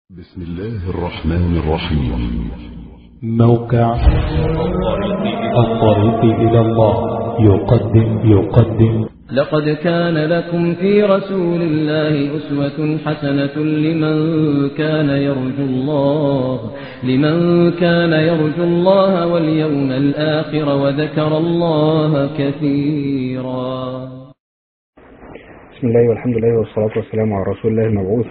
بسم الله الرحمن الرحيم موقع الطريق إلى الله يقدم يقدم لقد كان لكم في رسول الله أسوة حسنة لمن كان يرجو الله لمن كان يرجو الله واليوم الآخر وذكر الله كثيرا بسم الله والحمد لله والصلاة والسلام على رسول الله المبعوث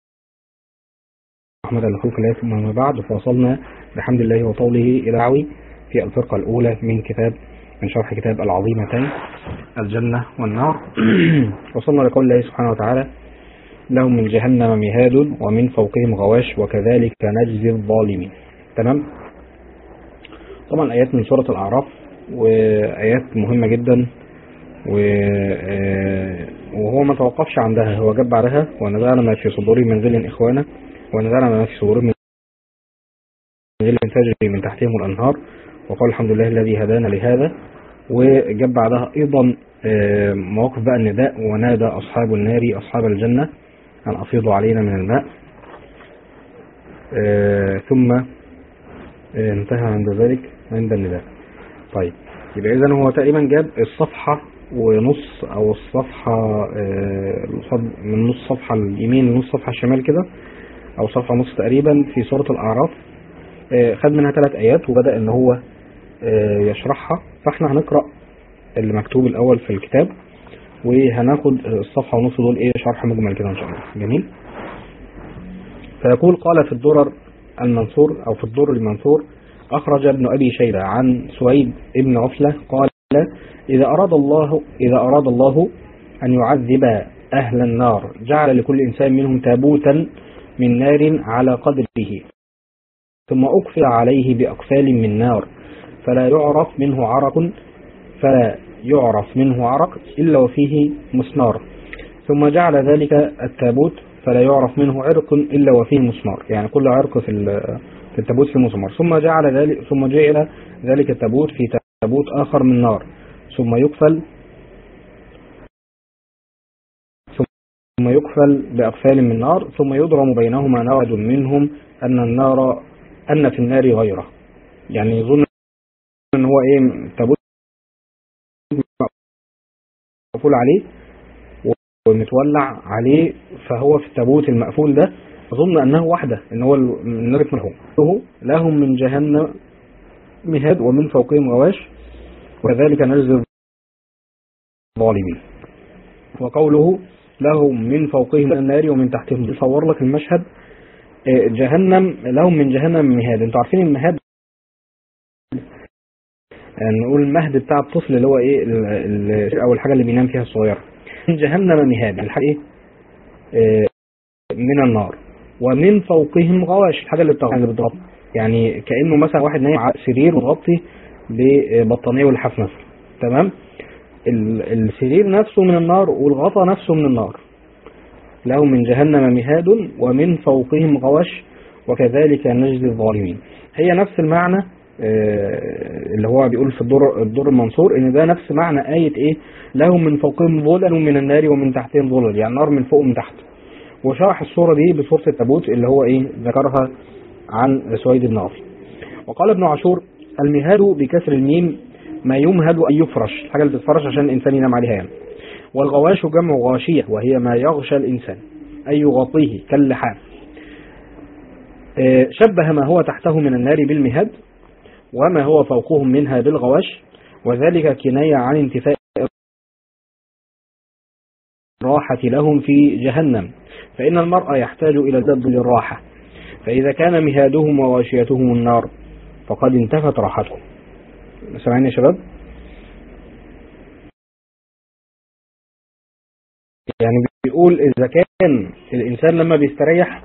رحمة لخلق الله ثم ما بعد فوصلنا بحمد الله وطوله إلى عوي في الفرقة الأولى من كتاب من شرح كتاب العظيمتين الجنة والنار وصلنا لقول الله سبحانه وتعالى لهم من جهنم مهاد ومن فوقهم غواش وكذلك نجزي الظالمين تمام طبعا آيات من سورة الأعراف وآيات مهمة جدا و وهو ما توقفش عندها هو جاب بعدها ونزعنا ما في صدورهم من ذل إخوانا ونزعنا ما في صدورهم من ذل تجري من تحتهم الأنهار وقال الحمد لله الذي هدانا لهذا وجاب بعدها أيضا مواقف بقى النداء ونادى أصحاب النار أصحاب الجنة أن أفيضوا علينا من الماء ثم انتهى عند ذلك عند النداء طيب يبقى إذا هو تقريبا جاب الصفحة ونص أو الصفحة من نص صفحة اليمين لنص صفحة الشمال كده أو صفحة نص تقريبا في سورة الأعراف خد منها ثلاث آيات وبدأ إن هو يشرحها فاحنا هنقرأ اللي مكتوب الأول في الكتاب وهناخد الصفحة ونص دول إيه شرح مجمل كده إن شاء الله جميل فيقول قال في الدرر المنصور أو في الدر المنصور أخرج ابن أبي شيبة عن سويد ابن عفلة قال إذا أراد الله إذا أراد الله أن يعذب أهل النار جعل لكل إنسان منهم تابوتا من نار على قدره ثم أقفل عليه بأقفال من نار فلا يعرف منه عرق فلا يعرف منه عرق إلا وفيه مسمار ثم جعل ذلك التابوت فلا يعرف منه عرق إلا وفيه مسمار يعني كل عرق في في التابوت فيه مسمار ثم جعل ذلك ثم جعل ذلك التابوت في تابوت آخر من نار ثم يقفل ثم يقفل بأقفال من نار ثم يضرم بينهما نار منهم أن النار أن في النار غيره يعني يظن ان هو ايه تابوت مقفول عليه ومتولع عليه فهو في التابوت المقفول ده اظن انه وحده ان هو النار مرهوم لهم من جهنم مهاد ومن فوقهم غواش وكذلك نجزي الظالمين وقوله لهم من فوقهم النار ومن تحتهم يصور لك المشهد جهنم لهم من جهنم مهاد انتوا عارفين المهاد يعني نقول المهد بتاع الطفل اللي هو ايه او الحاجه اللي بينام فيها الصغيره جهنم مهاد الحاجه ايه آه من النار ومن فوقهم غواش الحاجه اللي بتغطي يعني كانه مثلا واحد نايم على سرير متغطي ببطانيه ولحاف مثلا تمام السرير نفسه من النار والغطا نفسه من النار لهم من جهنم مهاد ومن فوقهم غواش وكذلك نجزي الظالمين هي نفس المعنى اللي هو بيقول في الدور الدور المنصور ان ده نفس معنى آية ايه لهم من فوقهم ظلل من النار ومن تحتهم ظلل يعني نار من فوق ومن تحت وشرح الصورة دي بصورة التابوت اللي هو ايه ذكرها عن سويد بن عاصم وقال ابن عاشور المهاد بكسر الميم ما يمهد أن يفرش الحاجة اللي بتتفرش عشان الإنسان ينام عليها يعني والغواش جمع غاشية وهي ما يغشى الإنسان أي يغطيه كاللحاف شبه ما هو تحته من النار بالمهاد وما هو فوقهم منها بالغواش وذلك كناية عن انتفاء الراحة لهم في جهنم فإن المرء يحتاج إلى الزد للراحة فإذا كان مهادهم وغاشيتهم النار فقد انتفت راحتهم سمعين يا شباب يعني بيقول إذا كان الإنسان لما بيستريح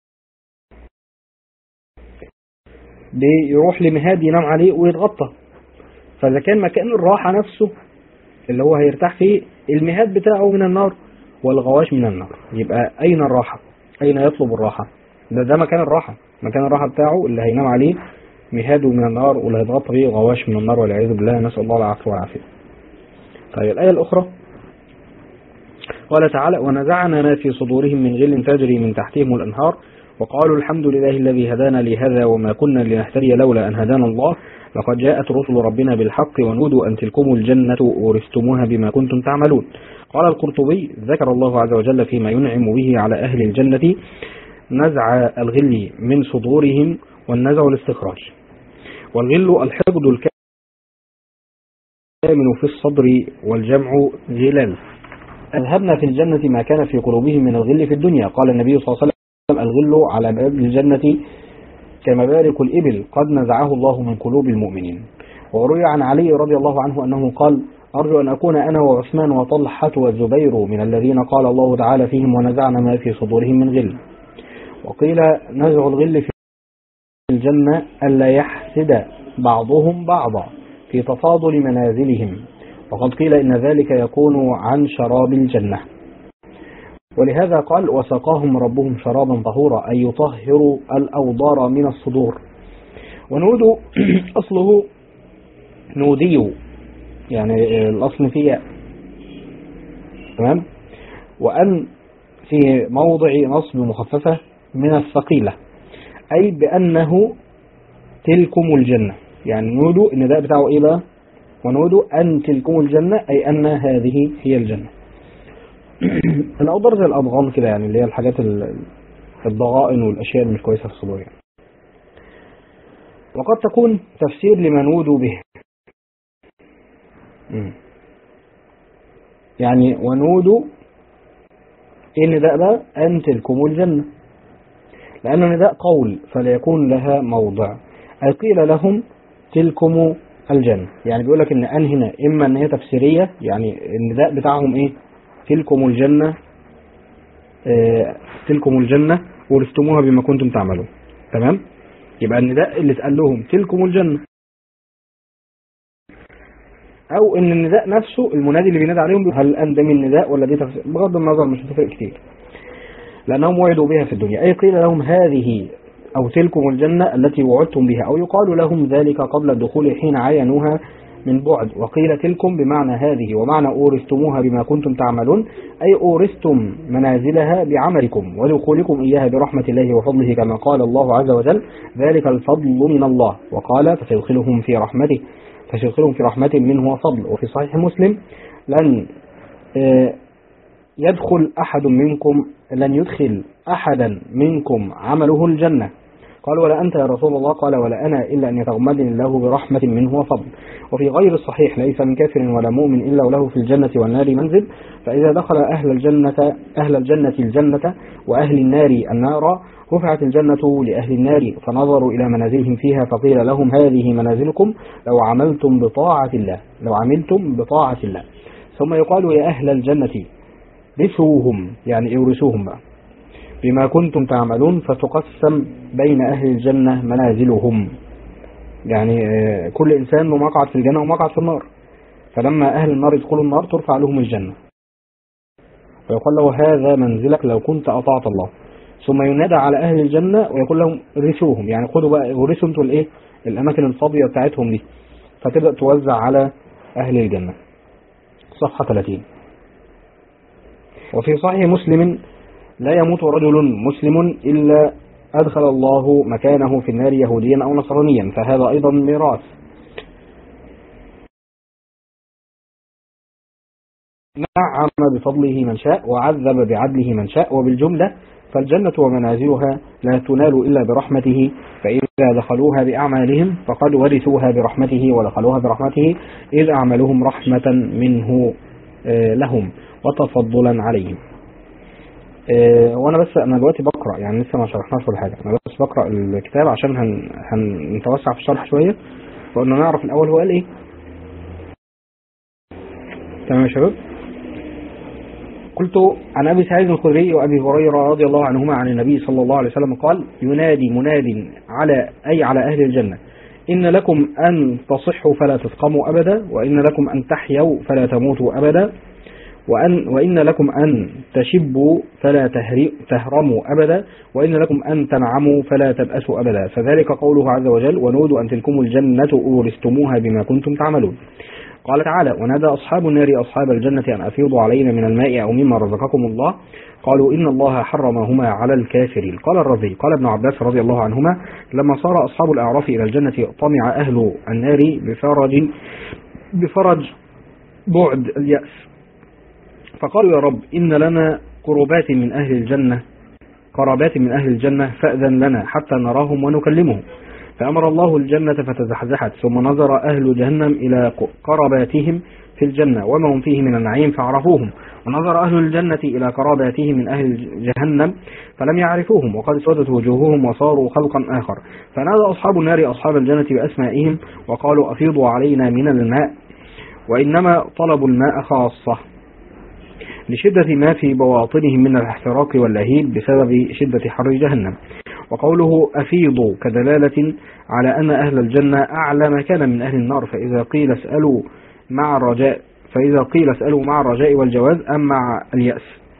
بيروح لمهاد ينام عليه ويتغطى فإذا كان مكان الراحة نفسه اللي هو هيرتاح فيه المهاد بتاعه من النار والغواش من النار يبقى أين الراحة أين يطلب الراحة ده ده مكان الراحة مكان الراحة بتاعه اللي هينام عليه مهاده من النار واللي هيتغطى بيه غواش من النار والعياذ بالله نسأل الله العفو والعافية طيب الآية الأخرى قال تعالى ونزعنا ما في صدورهم من غل تجري من تحتهم الأنهار وقالوا الحمد لله الذي هدانا لهذا وما كنا لنهتدي لولا أن هدانا الله لقد جاءت رسل ربنا بالحق ونودوا أن تلكم الجنة أورثتموها بما كنتم تعملون قال القرطبي ذكر الله عز وجل فيما ينعم به على أهل الجنة نزع الغل من صدورهم والنزع الاستخراج والغل الحقد الكامل في الصدر والجمع غلال أذهبنا في الجنة ما كان في قلوبهم من الغل في الدنيا قال النبي صلى الله عليه وسلم الغل على باب الجنة كمبارك الإبل قد نزعه الله من قلوب المؤمنين وروي عن علي رضي الله عنه أنه قال أرجو أن أكون أنا وعثمان وطلحة والزبير من الذين قال الله تعالى فيهم ونزعنا ما في صدورهم من غل وقيل نزع الغل في الجنة ألا يحسد بعضهم بعضا في تفاضل منازلهم وقد قيل إن ذلك يكون عن شراب الجنة ولهذا قال وسقاهم ربهم شرابا طهورا أي يطهر الأوضار من الصدور ونود أصله نودي يعني الأصل فيه تمام وأن في موضع نصب مخففة من الثقيلة أي بأنه تلكم الجنة يعني نودوا إن ده بتاعه إيه بقى ونودوا أن تلكم الجنة أي أن هذه هي الجنة الأوضر زي الأضغام كده يعني اللي هي الحاجات الضغائن والأشياء اللي مش كويسة في الصدور يعني. وقد تكون تفسير لما نودوا به يعني ونودوا ايه النداء بقى أن تلكم الجنة لأن النداء قول فليكون لها موضع أي قيل لهم تلكم الجنة يعني بيقول لك ان ان هنا اما ان هي تفسيرية يعني النداء بتاعهم ايه تلكم الجنة آه تلكم الجنة ورثتموها بما كنتم تعملون تمام يبقى النداء اللي اتقال لهم تلكم الجنة او ان النداء نفسه المنادي اللي بينادي عليهم هل ان ده من النداء ولا دي تفسير بغض النظر مش هتفرق كتير لانهم وعدوا بها في الدنيا اي قيل لهم هذه أو تلكم الجنة التي وعدتم بها أو يقال لهم ذلك قبل الدخول حين عاينوها من بعد وقيل تلكم بمعنى هذه ومعنى أورثتموها بما كنتم تعملون أي أورثتم منازلها بعملكم ودخولكم إياها برحمة الله وفضله كما قال الله عز وجل ذلك الفضل من الله وقال فسيدخلهم في رحمته فسيدخلهم في رحمة منه وفضل وفي صحيح مسلم لن يدخل أحد منكم لن يدخل أحدا منكم عمله الجنة قال ولا أنت يا رسول الله قال ولا أنا إلا أن يتغمدني الله برحمة منه وفضل وفي غير الصحيح ليس من كافر ولا مؤمن إلا وله في الجنة والنار منزل فإذا دخل أهل الجنة أهل الجنة الجنة وأهل النار النار رفعت الجنة لأهل النار فنظروا إلى منازلهم فيها فقيل لهم هذه منازلكم لو عملتم بطاعة الله لو عملتم بطاعة الله ثم يقال يا أهل الجنة رثوهم يعني يورثوهم بقى بما كنتم تعملون فتقسم بين أهل الجنة منازلهم يعني كل إنسان له مقعد في الجنة ومقعد في النار فلما أهل النار يدخلوا النار ترفع لهم الجنة ويقول له هذا منزلك لو كنت أطعت الله ثم ينادى على أهل الجنة ويقول لهم رثوهم يعني خدوا بقى ورثوا انتوا الايه الأماكن الفاضية بتاعتهم دي فتبدأ توزع على أهل الجنة صفحة 30 وفي صحيح مسلم لا يموت رجل مسلم إلا أدخل الله مكانه في النار يهوديا أو نصرانيا فهذا أيضا ميراث نعم بفضله من شاء وعذب بعدله من شاء وبالجملة فالجنة ومنازلها لا تنال إلا برحمته فإذا دخلوها بأعمالهم فقد ورثوها برحمته ودخلوها برحمته إذ أعملهم رحمة منه لهم وتفضلا عليهم وانا بس انا دلوقتي بقرا يعني لسه ما شرحناش ولا حاجه انا بس بقرا الكتاب عشان هن... هنتوسع في الشرح شويه وقلنا نعرف الاول هو قال ايه تمام يا شباب قلت عن ابي سعيد الخدري وابي هريره رضي الله عنهما عن النبي صلى الله عليه وسلم قال ينادي مناد على اي على اهل الجنه إن لكم أن تصحوا فلا تسقموا أبدا وإن لكم أن تحيوا فلا تموتوا أبدا وأن وإن لكم أن تشبوا فلا تهرموا أبدا وإن لكم أن تنعموا فلا تبأسوا أبدا فذلك قوله عز وجل ونودوا أن تلكم الجنة أورثتموها بما كنتم تعملون قال تعالى ونادى أصحاب النار أصحاب الجنة أن أفيضوا علينا من الماء أو مما رزقكم الله قالوا إن الله حرمهما على الكافرين قال الرزي قال ابن عباس رضي الله عنهما لما صار أصحاب الأعراف إلى الجنة طمع أهل النار بفرج بفرج بعد اليأس فقالوا يا رب إن لنا قربات من أهل الجنة قرابات من أهل الجنة فأذن لنا حتى نراهم ونكلمهم فأمر الله الجنة فتزحزحت ثم نظر أهل جهنم إلى قرباتهم في الجنة وما هم فيه من النعيم فعرفوهم ونظر أهل الجنة إلى قراباتهم من أهل جهنم فلم يعرفوهم وقد سودت وجوههم وصاروا خلقا آخر فنادى أصحاب النار أصحاب الجنة بأسمائهم وقالوا أفيضوا علينا من الماء وإنما طلبوا الماء خاصة لشدة ما في بواطنهم من الاحتراق واللهيب بسبب شدة حر جهنم وقوله أفيضوا كدلالة على أن أهل الجنة أعلى مكانا من أهل النار فإذا قيل اسألوا مع الرجاء فإذا قيل اسألوا مع الرجاء والجواز أم مع اليأس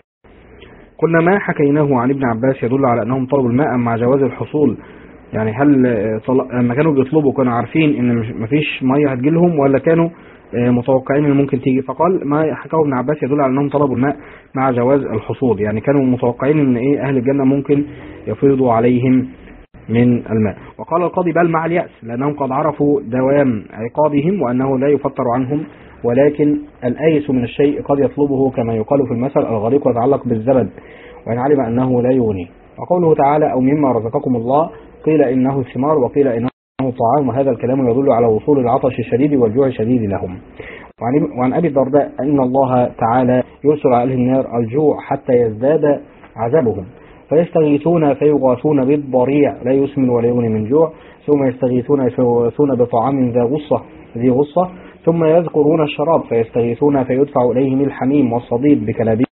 قلنا ما حكيناه عن ابن عباس يدل على أنهم طلبوا الماء مع جواز الحصول يعني هل لما كانوا بيطلبوا كانوا عارفين ان مفيش ميه هتجيلهم ولا كانوا متوقعين ان ممكن تيجي فقال ما حكاه ابن عباس يدل على انهم طلبوا الماء مع جواز الحصول يعني كانوا متوقعين ان ايه اهل الجنه ممكن يفيضوا عليهم من الماء وقال القاضي بل مع اليأس لأنهم قد عرفوا دوام عقابهم وأنه لا يفتر عنهم ولكن الآيس من الشيء قد يطلبه كما يقال في المثل الغريق يتعلق بالزبد وإن علم أنه لا يغني وقوله تعالى أو مما رزقكم الله قيل إنه الثمار وقيل إنه طعام وهذا الكلام يدل على وصول العطش الشديد والجوع الشديد لهم وعن أبي الدرداء أن الله تعالى يرسل على أهل النار الجوع حتى يزداد عذابهم فيستغيثون فيغاثون بالضريع لا يسمن ولا يغني من جوع ثم يستغيثون فيغاثون بطعام ذا غصة ذي غصة ثم يذكرون الشراب فيستغيثون فيدفع إليهم الحميم والصديد بكلابيب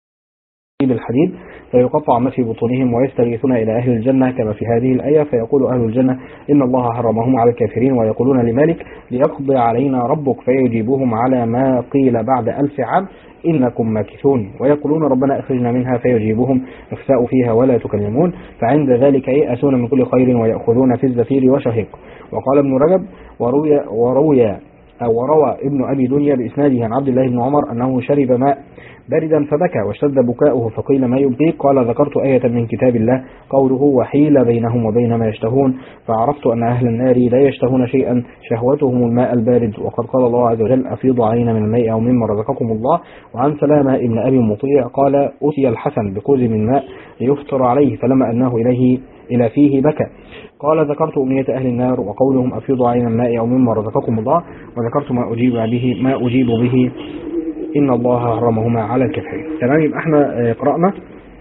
الحديد فيقطع ما في بطونهم ويستغيثون إلى أهل الجنة كما في هذه الآية فيقول أهل الجنة إن الله حرمهم على الكافرين ويقولون لمالك ليقضي علينا ربك فيجيبهم على ما قيل بعد ألف عام إنكم ماكثون ويقولون ربنا أخرجنا منها فيجيبهم اخسأوا فيها ولا تكلمون فعند ذلك يأسون من كل خير ويأخذون في الزفير وشهيق وقال ابن رجب وروي, وروي أو وروى ابن أبي دنيا بإسناده عن عبد الله بن عمر أنه شرب ماء باردا فبكى واشتد بكاؤه فقيل ما يبكيك قال ذكرت آية من كتاب الله قوله وحيل بينهم وبين ما يشتهون فعرفت أن أهل النار لا يشتهون شيئا شهوتهم الماء البارد وقد قال الله عز وجل أفيض علينا من الماء أو مما رزقكم الله وعن سلامة ابن أبي مطيع قال أتي الحسن بكوز من ماء ليفطر عليه فلما أنه إليه إلى فيه بكى قال ذكرت أمنية أهل النار وقولهم أفيضوا علينا الماء أو مما رزقكم الله وذكرت ما أجيب به ما أجيب به إن الله حرمهما على الكافرين تمام يبقى احنا قرأنا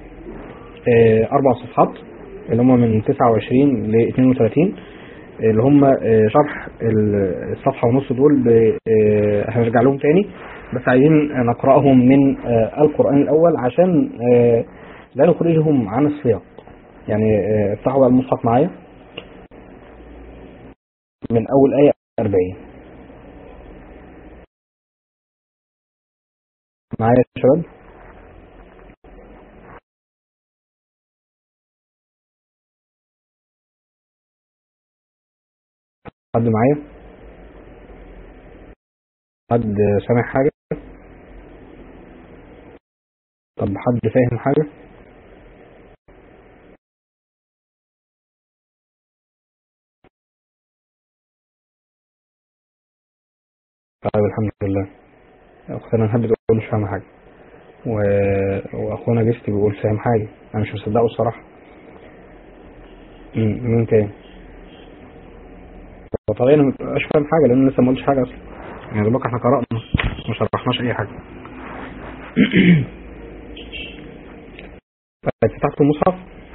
أربع صفحات اللي هم من 29 ل 32 اللي هم شرح الصفحة ونص دول هنرجع لهم تاني بس عايزين نقرأهم من القرآن الأول عشان لا نخرجهم عن السياق يعني افتحوا بقى المصحف معايا من أول آية 40 معايا يا شباب حد معايا حد سامع حاجة طب حد فاهم حاجة طيب الحمد لله اختنا نهد بيقول مش فاهم حاجة و... واخونا جستي بيقول فاهم حاجة انا مش مصدقه الصراحة مين تاني طبيعي انا مش فاهم حاجة لان لسه ما قلتش حاجة اصلا يعني دلوقتي احنا قرأنا ما شرحناش اي حاجة فتحت المصحف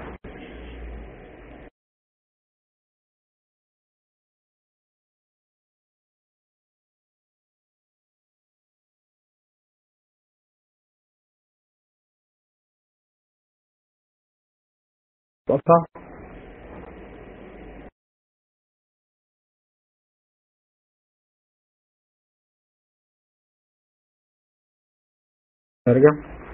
تقطع نرجع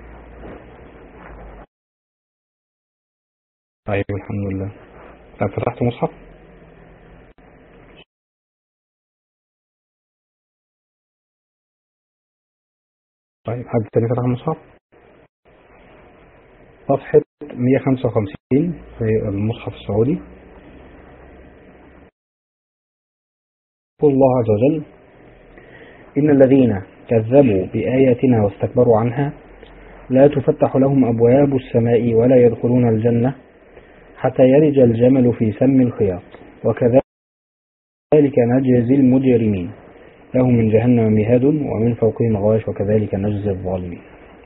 طيب الحمد لله طيب فتحت مصحف طيب حد تاني فتح المصحف صفحة 155 في المصحف السعودي يقول الله عز وجل إن الذين كذبوا بآياتنا واستكبروا عنها لا تفتح لهم أبواب السماء ولا يدخلون الجنة حتى يلج الجمل في سم الخياط وكذلك نجزي المجرمين لهم من جهنم مهاد ومن فوقهم غواش وكذلك نجزي الظالمين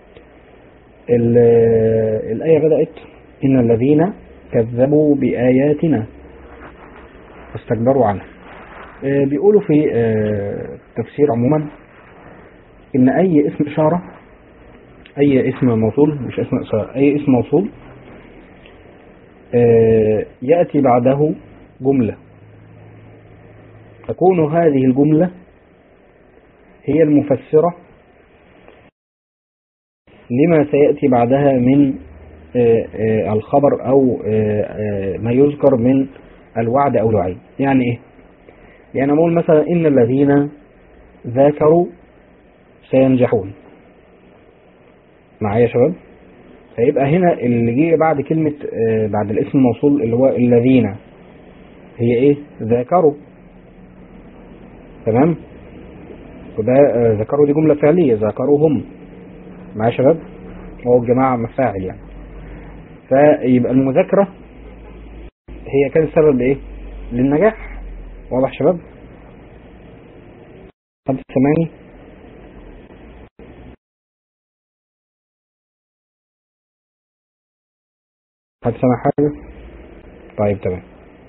ال- الآية بدأت إن الذين كذبوا بآياتنا واستكبروا عنها آه، بيقولوا في آه، تفسير عموما إن أي اسم إشارة أي اسم موصول مش اسم إشارة أي اسم موصول آه، يأتي بعده جملة تكون هذه الجملة هي المفسرة لما سيأتي بعدها من آه، آه، الخبر أو آه، آه، ما يذكر من الوعد أو الوعيد يعني إيه؟ يعني أقول مثلا إن الذين ذاكروا سينجحون معايا يا شباب فيبقى هنا اللي جه بعد كلمة آه، بعد الاسم الموصول اللي هو الذين هي ايه ذاكروا تمام وده آه، ذكروا دي جملة فعلية ذاكروا هم معايا يا شباب هو الجماعة مفاعل يعني فيبقى المذاكرة هي كان السبب ايه للنجاح واضح يا شباب حد سامعني حد سامع حاجة طيب تمام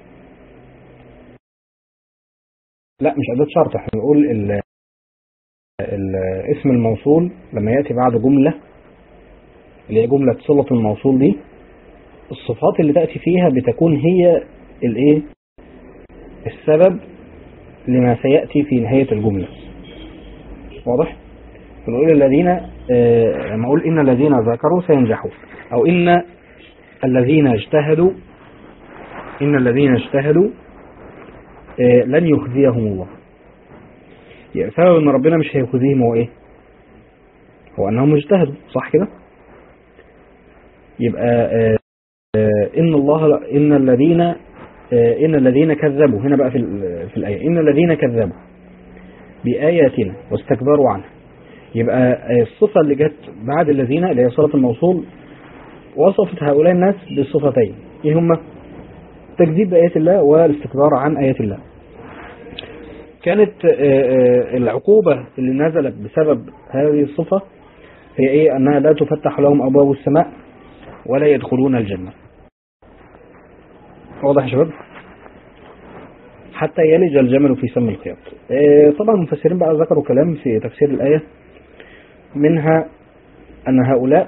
لا مش أداة شرط احنا بنقول ال الاسم الموصول لما يأتي بعد جملة اللي هي جملة صلة الموصول دي الصفات اللي تأتي فيها بتكون هي الايه السبب لما سيأتي في نهاية الجملة واضح بنقول الذين آه، لما أقول إن الذين ذكروا سينجحون أو إن الذين اجتهدوا إن الذين اجتهدوا آه، لن يخزيهم الله يعني سبب ان ربنا مش هيخزيهم هو ايه هو انهم اجتهدوا صح كده يبقى آه، آه، ان الله ان الذين آه، ان الذين كذبوا هنا بقى في ال- في الايه ان الذين كذبوا باياتنا واستكبروا عنها يبقى آه، الصفه اللي جت بعد الذين اللي هي صله الموصول وصفت هؤلاء الناس بالصفتين ايه هما تكذيب بآيات الله والاستكبار عن آيات الله كانت آه، آه، العقوبة اللي نزلت بسبب هذه الصفة هي ايه انها لا تفتح لهم ابواب السماء ولا يدخلون الجنة واضح يا شباب حتى يلج الجمل في سم الخياط آه، طبعا المفسرين بقى ذكروا كلام في تفسير الآية منها أن هؤلاء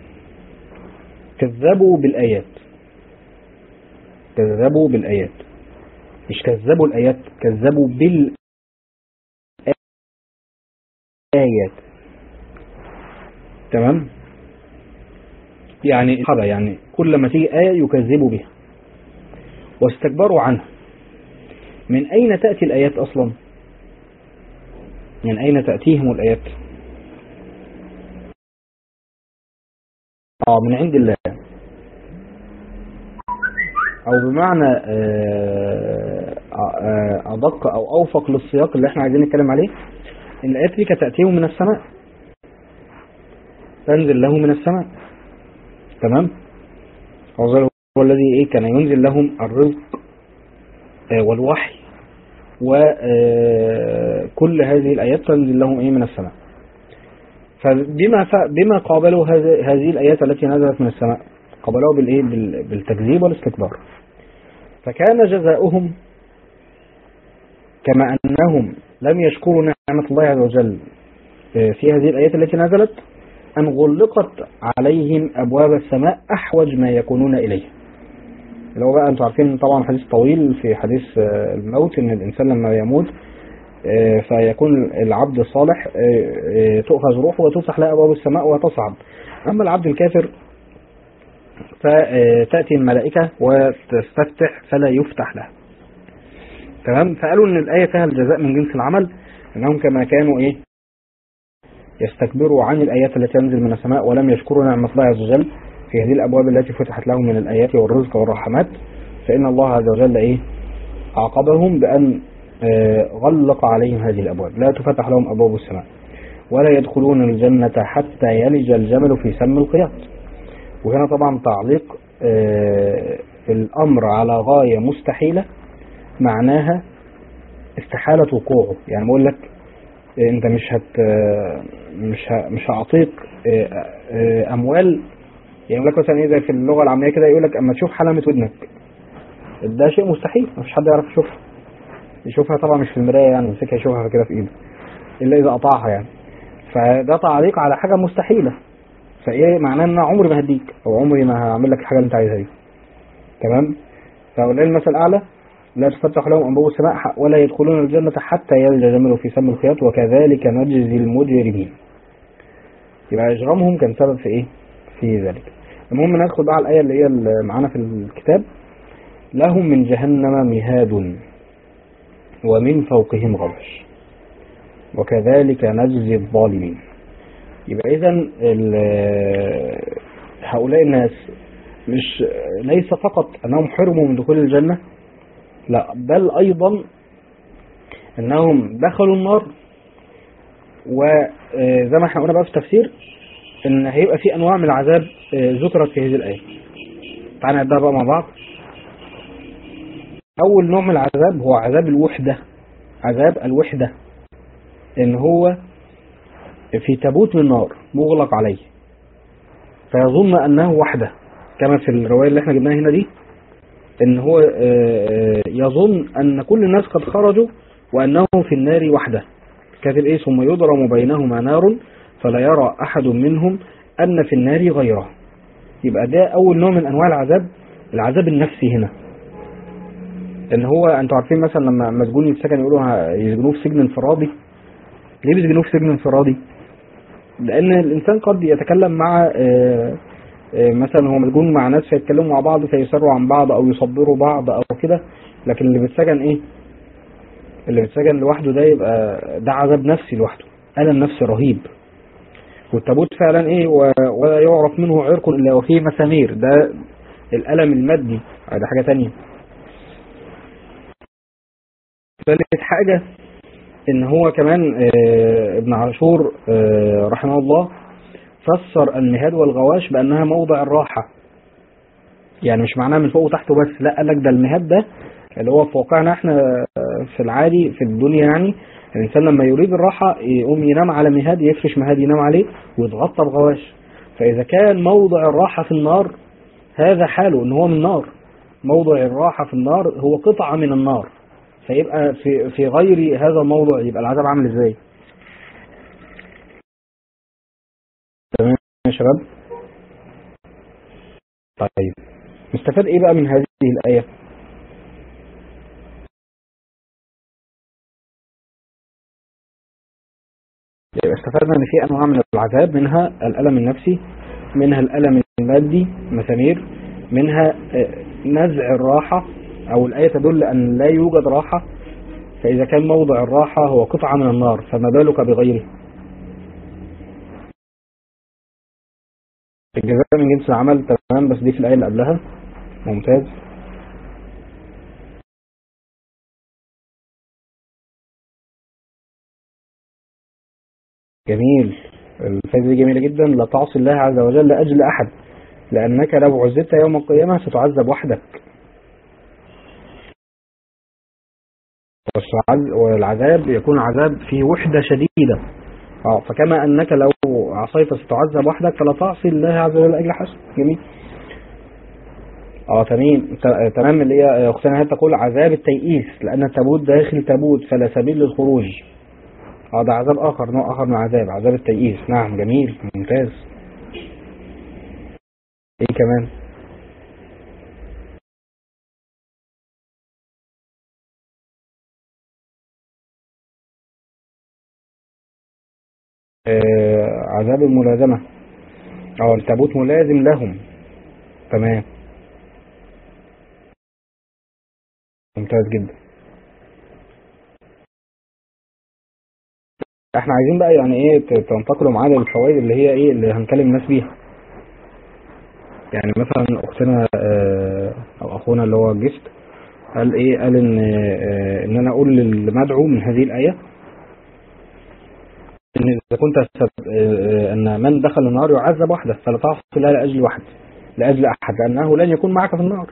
كذبوا بالآيات كذبوا بالآيات مش كذبوا الآيات كذبوا بالآيات تمام يعني هذا يعني كل ما تيجي آية يكذبوا بها واستكبروا عنها من أين تأتي الآيات أصلا من أين تأتيهم الآيات آه من عند الله أو بمعنى آه، آه، أدق أو أوفق للسياق اللي احنا عايزين نتكلم عليه إن الآيات دي كانت تأتيهم من السماء تنزل له من السماء تمام هو زي- هو الذي إيه كان ينزل لهم الرزق آه، والوحي وكل هذه الآيات تنزل لهم إيه من السماء فبما ف- بما قابلوا هذه هذه الآيات التي نزلت من السماء قابلوها بالإيه بال- بالتكذيب والاستكبار فكان جزاؤهم كما أنهم لم يشكروا نعمة الله عز وجل آه، في هذه الآيات التي نزلت أن غلقت عليهم أبواب السماء أحوج ما يكونون إليه اللي هو بقى أنتم عارفين طبعا حديث طويل في حديث آه، الموت إن الإنسان لما يموت آه، فيكون العبد الصالح آه، آه، تؤخذ روحه وتفتح له أبواب السماء وتصعد أما العبد الكافر فتأتي الملائكة وتستفتح فلا يفتح له تمام فقالوا ان الآية فيها الجزاء من جنس العمل انهم كما كانوا ايه يستكبروا عن الآيات التي تنزل من السماء ولم يشكروا نعمة الله عز وجل في هذه الأبواب التي فتحت لهم من الآيات والرزق والرحمات فإن الله عز وجل إيه عاقبهم بأن آه، غلق عليهم هذه الأبواب لا تفتح لهم أبواب السماء ولا يدخلون الجنة حتى يلج الجمل في سم الخياط وهنا طبعا تعليق آه، الأمر على غاية مستحيلة معناها استحالة وقوعه يعني بقول لك آه، انت مش هت آه، مش ه- مش هعطيك آه، آه، اموال يعني يقول لك مثلا ايه زي في اللغه العاميه كده يقول لك اما تشوف حلمه ودنك ده شيء مستحيل مفيش حد يعرف يشوفها يشوفها طبعا مش في المرايه يعني يمسكها يشوفها كده في ايده الا اذا قطعها يعني فده تعليق على حاجه مستحيله فايه معناه ان انا عمري ما هديك او عمري ما هعمل لك الحاجه اللي انت عايزها دي تمام فولله المثل الاعلى لا تفتح لهم ابواب السماء ح- ولا يدخلون الجنه حتى يلج جمل في سم الخياط وكذلك نجزي المجرمين يبقى اجرامهم كان سبب في ايه في ذلك المهم ندخل بقى على الايه اللي هي اللي معانا في الكتاب لهم من جهنم مهاد ومن فوقهم غوش وكذلك نجزي الظالمين يبقى اذا هؤلاء الناس مش ليس فقط انهم حرموا من دخول الجنة لا بل ايضا انهم دخلوا النار وزي ما احنا قلنا بقى في التفسير ان هيبقى في انواع من العذاب آه، ذكرت في هذه الايه تعالى نبدا بقى مع بعض اول نوع من العذاب هو عذاب الوحده عذاب الوحده ان هو في تابوت من نار مغلق عليه فيظن انه وحده كما في الروايه اللي احنا جبناها هنا دي ان هو آه، آه، يظن ان كل الناس قد خرجوا وانه في النار وحده كاتب ايه ثم يضرم بينهما نار فلا يرى احد منهم ان في النار غيره يبقى ده اول نوع من انواع العذاب العذاب النفسي هنا ان هو انتوا عارفين مثلا لما مسجون يتسجن يقولوا ه- يسجنوه في سجن انفرادي ليه بيسجنوه في سجن انفرادي لان الانسان قد يتكلم مع آه، آه، مثلا هو مسجون مع ناس فيتكلموا مع بعض فيسروا عن بعض او يصبروا بعض او كده لكن اللي بيتسجن ايه اللي بيتسجن لوحده ده يبقى ده عذاب نفسي لوحده ألم نفسي رهيب والتابوت فعلا ايه و- ولا يعرف منه عرق الا وفيه مسامير ده الألم المادي ده حاجة تانية ثالث حاجة ان هو كمان آه، ابن عاشور آه، رحمه الله فسر المهاد والغواش بانها موضع الراحة يعني مش معناها من فوق وتحت بس لا قال لك ده المهاد ده اللي هو في واقعنا احنا آه، في العادي في الدنيا يعني الانسان لما يريد الراحة يقوم ينام على مهاد يفرش مهاد ينام عليه ويتغطى بغواش فاذا كان موضع الراحة في النار هذا حاله ان هو من نار موضع الراحة في النار هو قطعة من النار فيبقى في في غير هذا الموضع يبقى العذاب عامل ازاي تمام يا شباب طيب نستفاد ايه بقى من هذه الآية يبقى استفدنا ان في انواع من العذاب منها الالم النفسي منها الالم المادي مسامير منها آه، نزع الراحة او الاية تدل ان لا يوجد راحة فاذا كان موضع الراحة هو قطعة من النار فما بالك بغيره الجزاء من جنس العمل تمام بس دي في الاية اللي قبلها ممتاز جميل الفايدة دي جميلة جدا لا تعصي الله عز وجل لأجل أحد لأنك لو عزبت يوم القيامة ستعذب وحدك والعذ- والعذاب يكون عذاب فيه وحدة شديدة اه فكما أنك لو عصيت ستعذب وحدك فلا تعصي الله عز وجل لأجل حسن جميل اه تمام ت- تمام اللي هي اختنا هي تقول عذاب التيئيس لأن التابوت داخل تابوت فلا سبيل للخروج اه ده عذاب اخر نوع اخر من العذاب عذاب التيئيس نعم جميل ممتاز ايه كمان آه عذاب الملازمة اه التابوت ملازم لهم تمام ممتاز جدا احنا عايزين بقى يعني ايه ت- تنتقلوا معانا للفوائد اللي هي ايه اللي هنكلم الناس بيها يعني مثلا اختنا آه، او اخونا اللي هو جست قال ايه قال ان آه، ان انا اقول للمدعو من هذه الايه ان اذا كنت أسب- آه، ان من دخل النار يعذب وحده فلا تعصي الله لاجل واحد لاجل احد لانه لن يكون معك في النار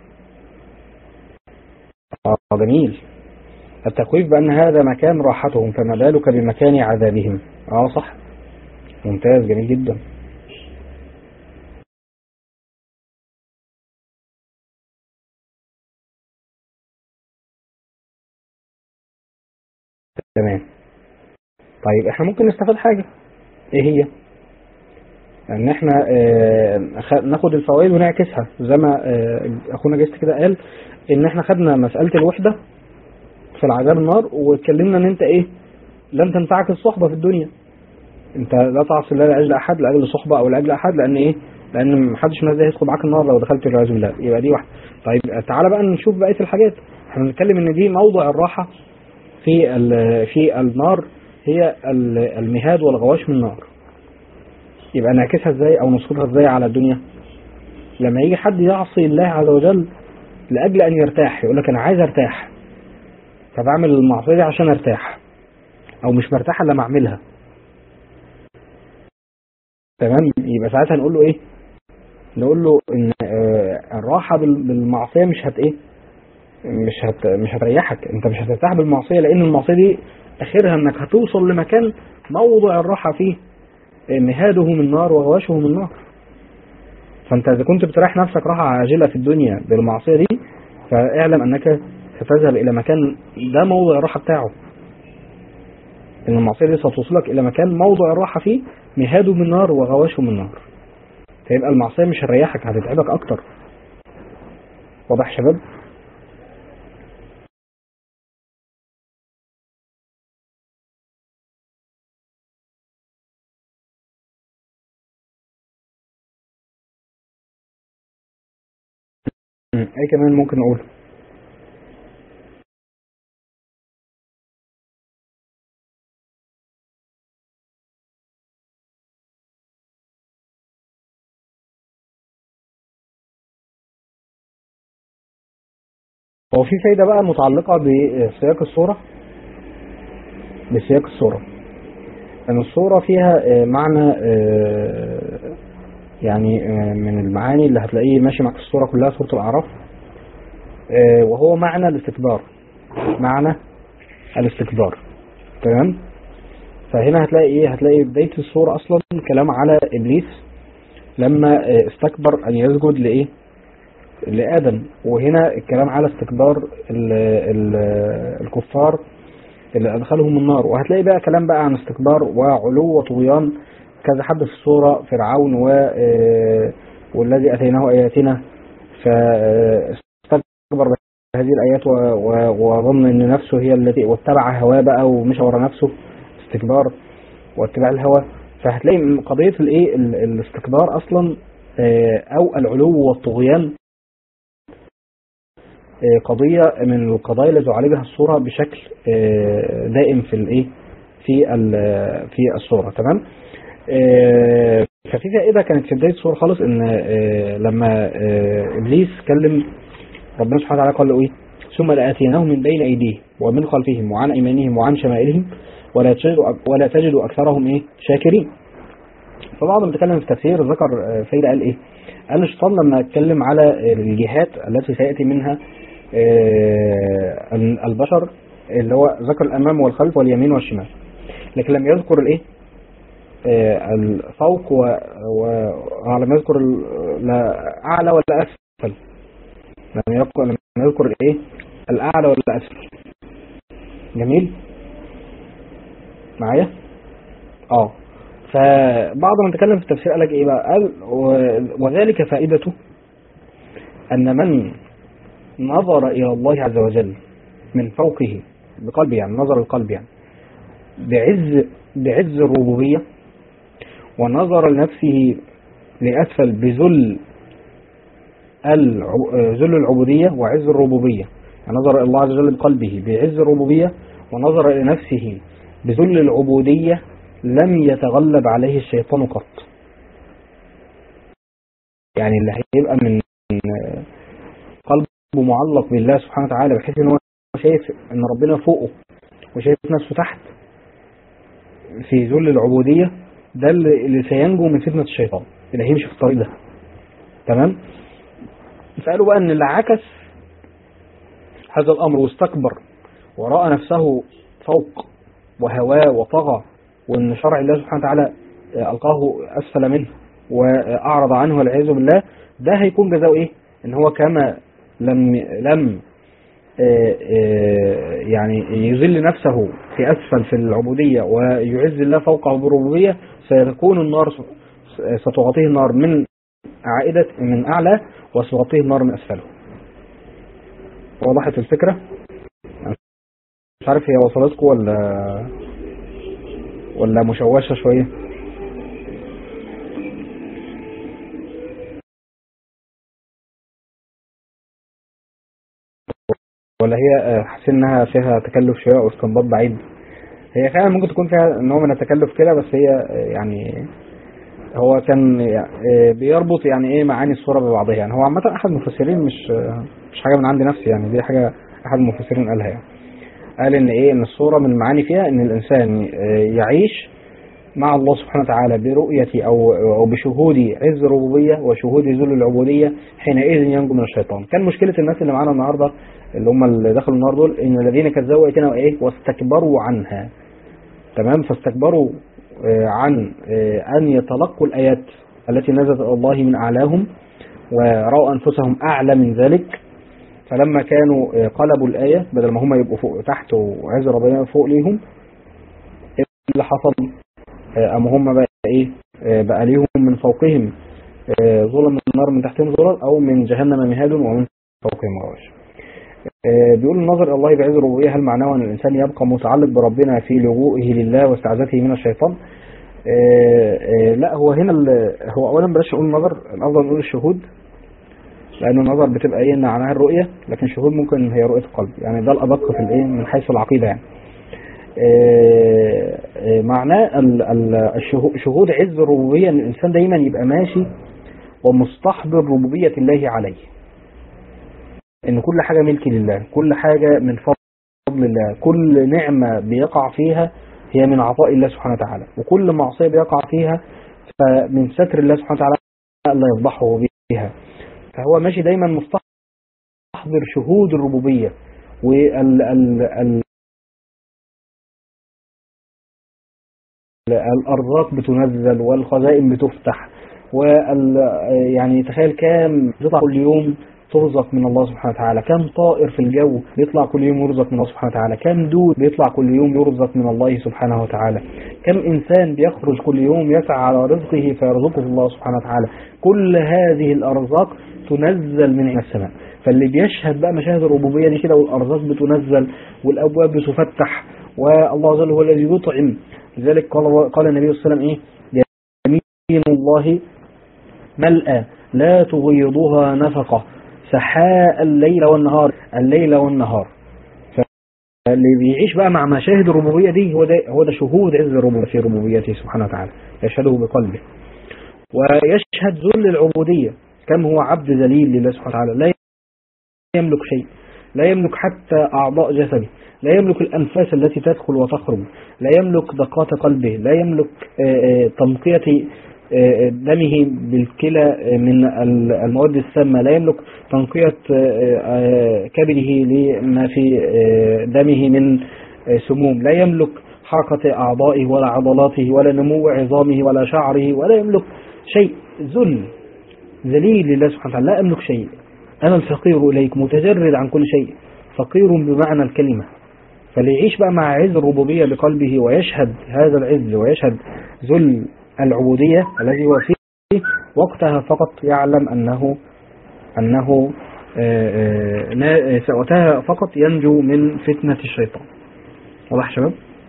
اه جميل التخويف بان هذا مكان راحتهم فما بالك بمكان عذابهم اه صح ممتاز جميل جدا تمام طيب احنا ممكن نستفاد حاجة ايه هي ان احنا آه، خ- ناخد الفوائد ونعكسها زي ما آه، اخونا جيست كده قال ان احنا خدنا مسألة الوحدة في العذاب النار واتكلمنا ان انت ايه لن تنفعك الصحبة في الدنيا انت لا تعصي الله لاجل احد لاجل صحبة او لاجل احد لان ايه لان محدش من الناس ده هيدخل معاك النار لو دخلت والعياذ بالله يبقى دي واحدة طيب تعالى بقى نشوف بقية الحاجات احنا بنتكلم ان دي موضع الراحة في ال- في النار هي ال- المهاد والغواش من النار يبقى نعكسها ازاي او نصرفها ازاي على الدنيا لما يجي حد يعصي الله عز وجل لاجل ان يرتاح يقول لك انا عايز ارتاح فبعمل المعصيه دي عشان ارتاح او مش مرتاح الا لما اعملها تمام يبقى ساعتها نقول له ايه نقول له ان آه، الراحه بال- بالمعصيه مش هت ايه مش هت مش هتريحك انت مش هترتاح بالمعصيه لان المعصيه دي اخرها انك هتوصل لمكان موضع الراحه فيه مهاده من نار وغواشه من نار فانت اذا كنت بتريح نفسك راحه عاجله في الدنيا بالمعصيه دي فاعلم انك ستذهب الى مكان ده موضع الراحه بتاعه ان المعصيه دي ستوصلك الى مكان موضع الراحه فيه مهاده من نار وغواشه من نار فيبقى المعصيه مش هتريحك هتتعبك اكتر واضح يا شباب مم. اي كمان ممكن نقول هو في فايدة بقى متعلقة بسياق الصورة بسياق الصورة أن الصورة فيها آه، معنى آه، يعني آه، من المعاني اللي هتلاقيه ماشي معاك في الصورة كلها سورة الأعراف آه، وهو معنى الاستكبار معنى الاستكبار تمام فهنا هتلاقي ايه هتلاقي بداية الصورة أصلا كلام على إبليس لما آه، استكبر أن يسجد لإيه لآدم وهنا الكلام على استكبار ال ال الكفار اللي أدخلهم النار وهتلاقي بقى كلام بقى عن استكبار وعلو وطغيان كذا حد في الصورة فرعون و آه، والذي أتيناه آياتنا فاستكبر بهذه الآيات و- و- وظن أن نفسه هي التي واتبع هواه بقى ومشى ورا نفسه استكبار واتباع الهوى فهتلاقي قضية الايه ال- الاستكبار أصلا آه، أو العلو والطغيان آه، قضية من القضايا التي تعالجها الصورة بشكل آه، دائم في الايه في ال- في الصورة تمام آه، ففي فائدة كانت في بداية الصورة خالص ان آه، لما آه، ابليس كلم ربنا سبحانه وتعالى قال له ايه ثم لآتيناهم من بين ايديهم ومن خلفهم وعن ايمانهم وعن شمائلهم ولا تجد ولا تجد اكثرهم ايه شاكرين فبعض اللي بيتكلم في التفسير ذكر آه، فايدة قال ايه قال الشيطان لما اتكلم على الجهات التي سيأتي منها آه، البشر اللي هو ذكر الامام والخلف واليمين والشمال لكن لم يذكر الايه آه، الفوق و... و... لم يذكر ال- لا اعلى ولا اسفل لم يذكر لم يذكر الايه الاعلى ولا اسفل جميل معايا اه فبعض من تكلم في التفسير قال لك ايه بقى قال و- وذلك فائدته ان من نظر الى الله عز وجل من فوقه بقلبه يعني نظر القلب يعني بعز بعز الربوبية ونظر لنفسه لأسفل بذل الع- ذل العبودية وعز الربوبية يعني نظر إلى الله عز وجل بقلبه بعز الربوبية ونظر إلى نفسه بذل العبودية لم يتغلب عليه الشيطان قط يعني اللي هيبقى من قلبه معلق بالله سبحانه وتعالى بحيث ان هو شايف ان ربنا فوقه وشايف نفسه تحت في ذل العبودية ده اللي سينجو من فتنة الشيطان اللي هيمشي في الطريق ده تمام فقالوا بقى ان اللي عكس هذا الامر واستكبر ورأى نفسه فوق وهواه وطغى وان شرع الله سبحانه وتعالى القاه اسفل منه واعرض عنه والعياذ بالله ده هيكون جزاؤه ايه ان هو كما لم لم يعني يذل نفسه في اسفل في العبوديه ويعز الله فوقه بالربوبيه سيكون النار ستغطيه النار من عائدة من اعلى وستغطيه النار من اسفله وضحت الفكره مش عارف هي وصلتكم ولا ولا مشوشه شويه ولا هي حاسين انها فيها تكلف شويه او استنباط بعيد هي فعلا ممكن تكون فيها نوع من التكلف كده بس هي يعني هو كان بيربط يعني ايه معاني الصوره ببعضها يعني هو عامه احد المفسرين مش مش حاجه من عند نفسي يعني دي حاجه احد المفسرين قالها يعني قال ان ايه ان الصوره من المعاني فيها ان الانسان يعيش مع الله سبحانه وتعالى برؤية أو أو بشهود عز الربوبية وشهود ذل العبودية حينئذ ينجو من الشيطان كان مشكلة الناس اللي معانا النهاردة اللي هم اللي دخلوا النار دول إن الذين كذبوا آياتنا وإيه واستكبروا عنها تمام فاستكبروا عن أن يتلقوا الآيات التي نزلت الله من أعلاهم ورأوا أنفسهم أعلى من ذلك فلما كانوا قلبوا الآية بدل ما هم يبقوا فوق تحت وعز ربنا فوق ليهم اللي حصل أما هم بقى إيه بقى ليهم من فوقهم ظلم النار من تحتهم ظلل أو من جهنم مهاد ومن فوقهم غواش بيقول النظر إلى الله بعز الربوبية هل معناه أن الإنسان يبقى متعلق بربنا في لجوئه لله واستعاذته من الشيطان لا هو هنا هو أولا بلاش نقول النظر الأفضل نقول الشهود لأن النظر بتبقى إيه معناها الرؤية لكن الشهود ممكن هي رؤية القلب يعني ده الأدق في الإيه من حيث العقيدة يعني معناه شهود عز الربوبية ان الانسان دايما يبقى ماشي ومستحضر ربوبية الله عليه ان كل حاجة ملك لله كل حاجة من فضل الله كل نعمة بيقع فيها هي من عطاء الله سبحانه وتعالى وكل معصية بيقع فيها فمن ستر الله سبحانه وتعالى لا يفضحه بها فهو ماشي دايما مستحضر شهود الربوبية وال ال ال الأرزاق بتنزل والخزائن بتفتح وال يعني تخيل كام بيطلع كل يوم ترزق من الله سبحانه وتعالى كم طائر في الجو بيطلع كل يوم يرزق من الله سبحانه وتعالى كم دود بيطلع كل يوم يرزق من الله سبحانه وتعالى كم إنسان بيخرج كل يوم يسعى على رزقه فيرزقه الله سبحانه وتعالى كل هذه الأرزاق تنزل من السماء فاللي بيشهد بقى مشاهد الربوبية دي كده والأرزاق بتنزل والأبواب بتفتح والله عز وجل هو الذي يطعم لذلك قال قال النبي صلى الله عليه وسلم ايه يمين الله ملأى لا تغيضها نفقة سحاء الليل والنهار الليل والنهار فاللي بيعيش بقى مع مشاهد الربوبية دي هو ده هو ده شهود عز الربوبية في ربوبيته سبحانه وتعالى يشهده بقلبه ويشهد ذل العبودية كم هو عبد ذليل لله سبحانه وتعالى لا يملك شيء لا يملك حتى أعضاء جسده لا يملك الأنفاس التي تدخل وتخرج لا يملك دقات قلبه لا يملك تنقية دمه بالكلى من المواد السامة لا يملك تنقية كبده لما في دمه من سموم لا يملك حركة أعضائه ولا عضلاته ولا نمو عظامه ولا شعره ولا يملك شيء ذل ذليل لله سبحانه وتعالى لا أملك شيء أنا الفقير إليك متجرد عن كل شيء فقير بمعنى الكلمة فليعيش بقى مع عز الربوبية بقلبه ويشهد هذا العز ويشهد ذل العبودية الذي هو فيه وقتها فقط يعلم أنه أنه وقتها فقط ينجو من فتنة الشيطان واضح شباب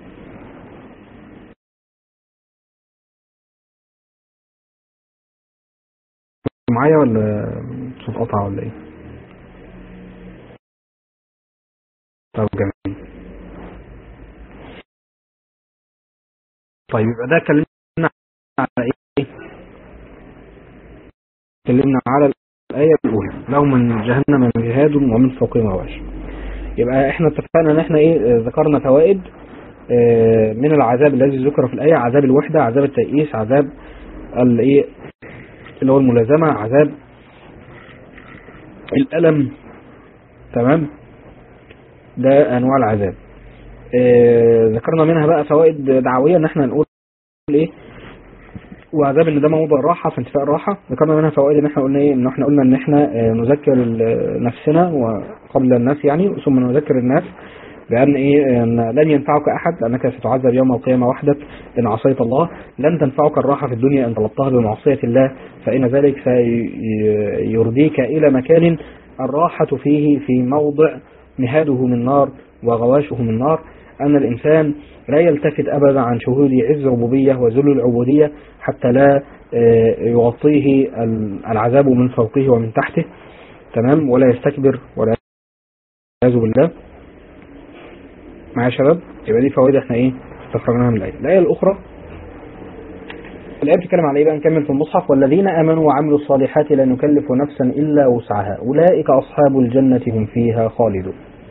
معايا ولا صوت قطع ولا ايه طب جميل طيب يبقى ده اتكلمنا على ايه اتكلمنا على الآية الأولى لهم من جهنم مهاد ومن فوقهم غواش يبقى احنا اتفقنا ان احنا ايه آه، ذكرنا فوائد آه، من العذاب الذي ذكر في الآية عذاب الوحدة عذاب التيئيس عذاب الايه اللي هو الملازمة عذاب الألم تمام ده أنواع العذاب آه، ذكرنا منها بقى فوائد دعوية ان احنا نقول ايه وعذاب ان ده موضع الراحة في انتفاء الراحة ذكرنا منها فوائد ان احنا قلنا ايه ان احنا قلنا ان احنا آه، نذكر ال- نفسنا وقبل الناس يعني ثم نذكر الناس بأن إيه أن لن ينفعك أحد لأنك ستعذب يوم القيامة وحدك إن عصيت الله لن تنفعك الراحة في الدنيا إن طلبتها بمعصية الله فإن ذلك سيرديك إلى مكان الراحة فيه في موضع مهاده من نار وغواشه من نار أن الإنسان لا يلتفت أبدا عن شهود عز الربوبية وذل العبودية حتى لا آه، يغطيه العذاب من فوقه ومن تحته تمام ولا يستكبر ولا يعوذ بالله معايا يا شباب يبقى دي فوائد احنا ايه استخرجناها من الآية الآية الأخرى الآية بتتكلم على ايه بقى نكمل في المصحف والذين آمنوا وعملوا الصالحات لا نكلف نفسا إلا وسعها أولئك أصحاب الجنة هم فيها خالدون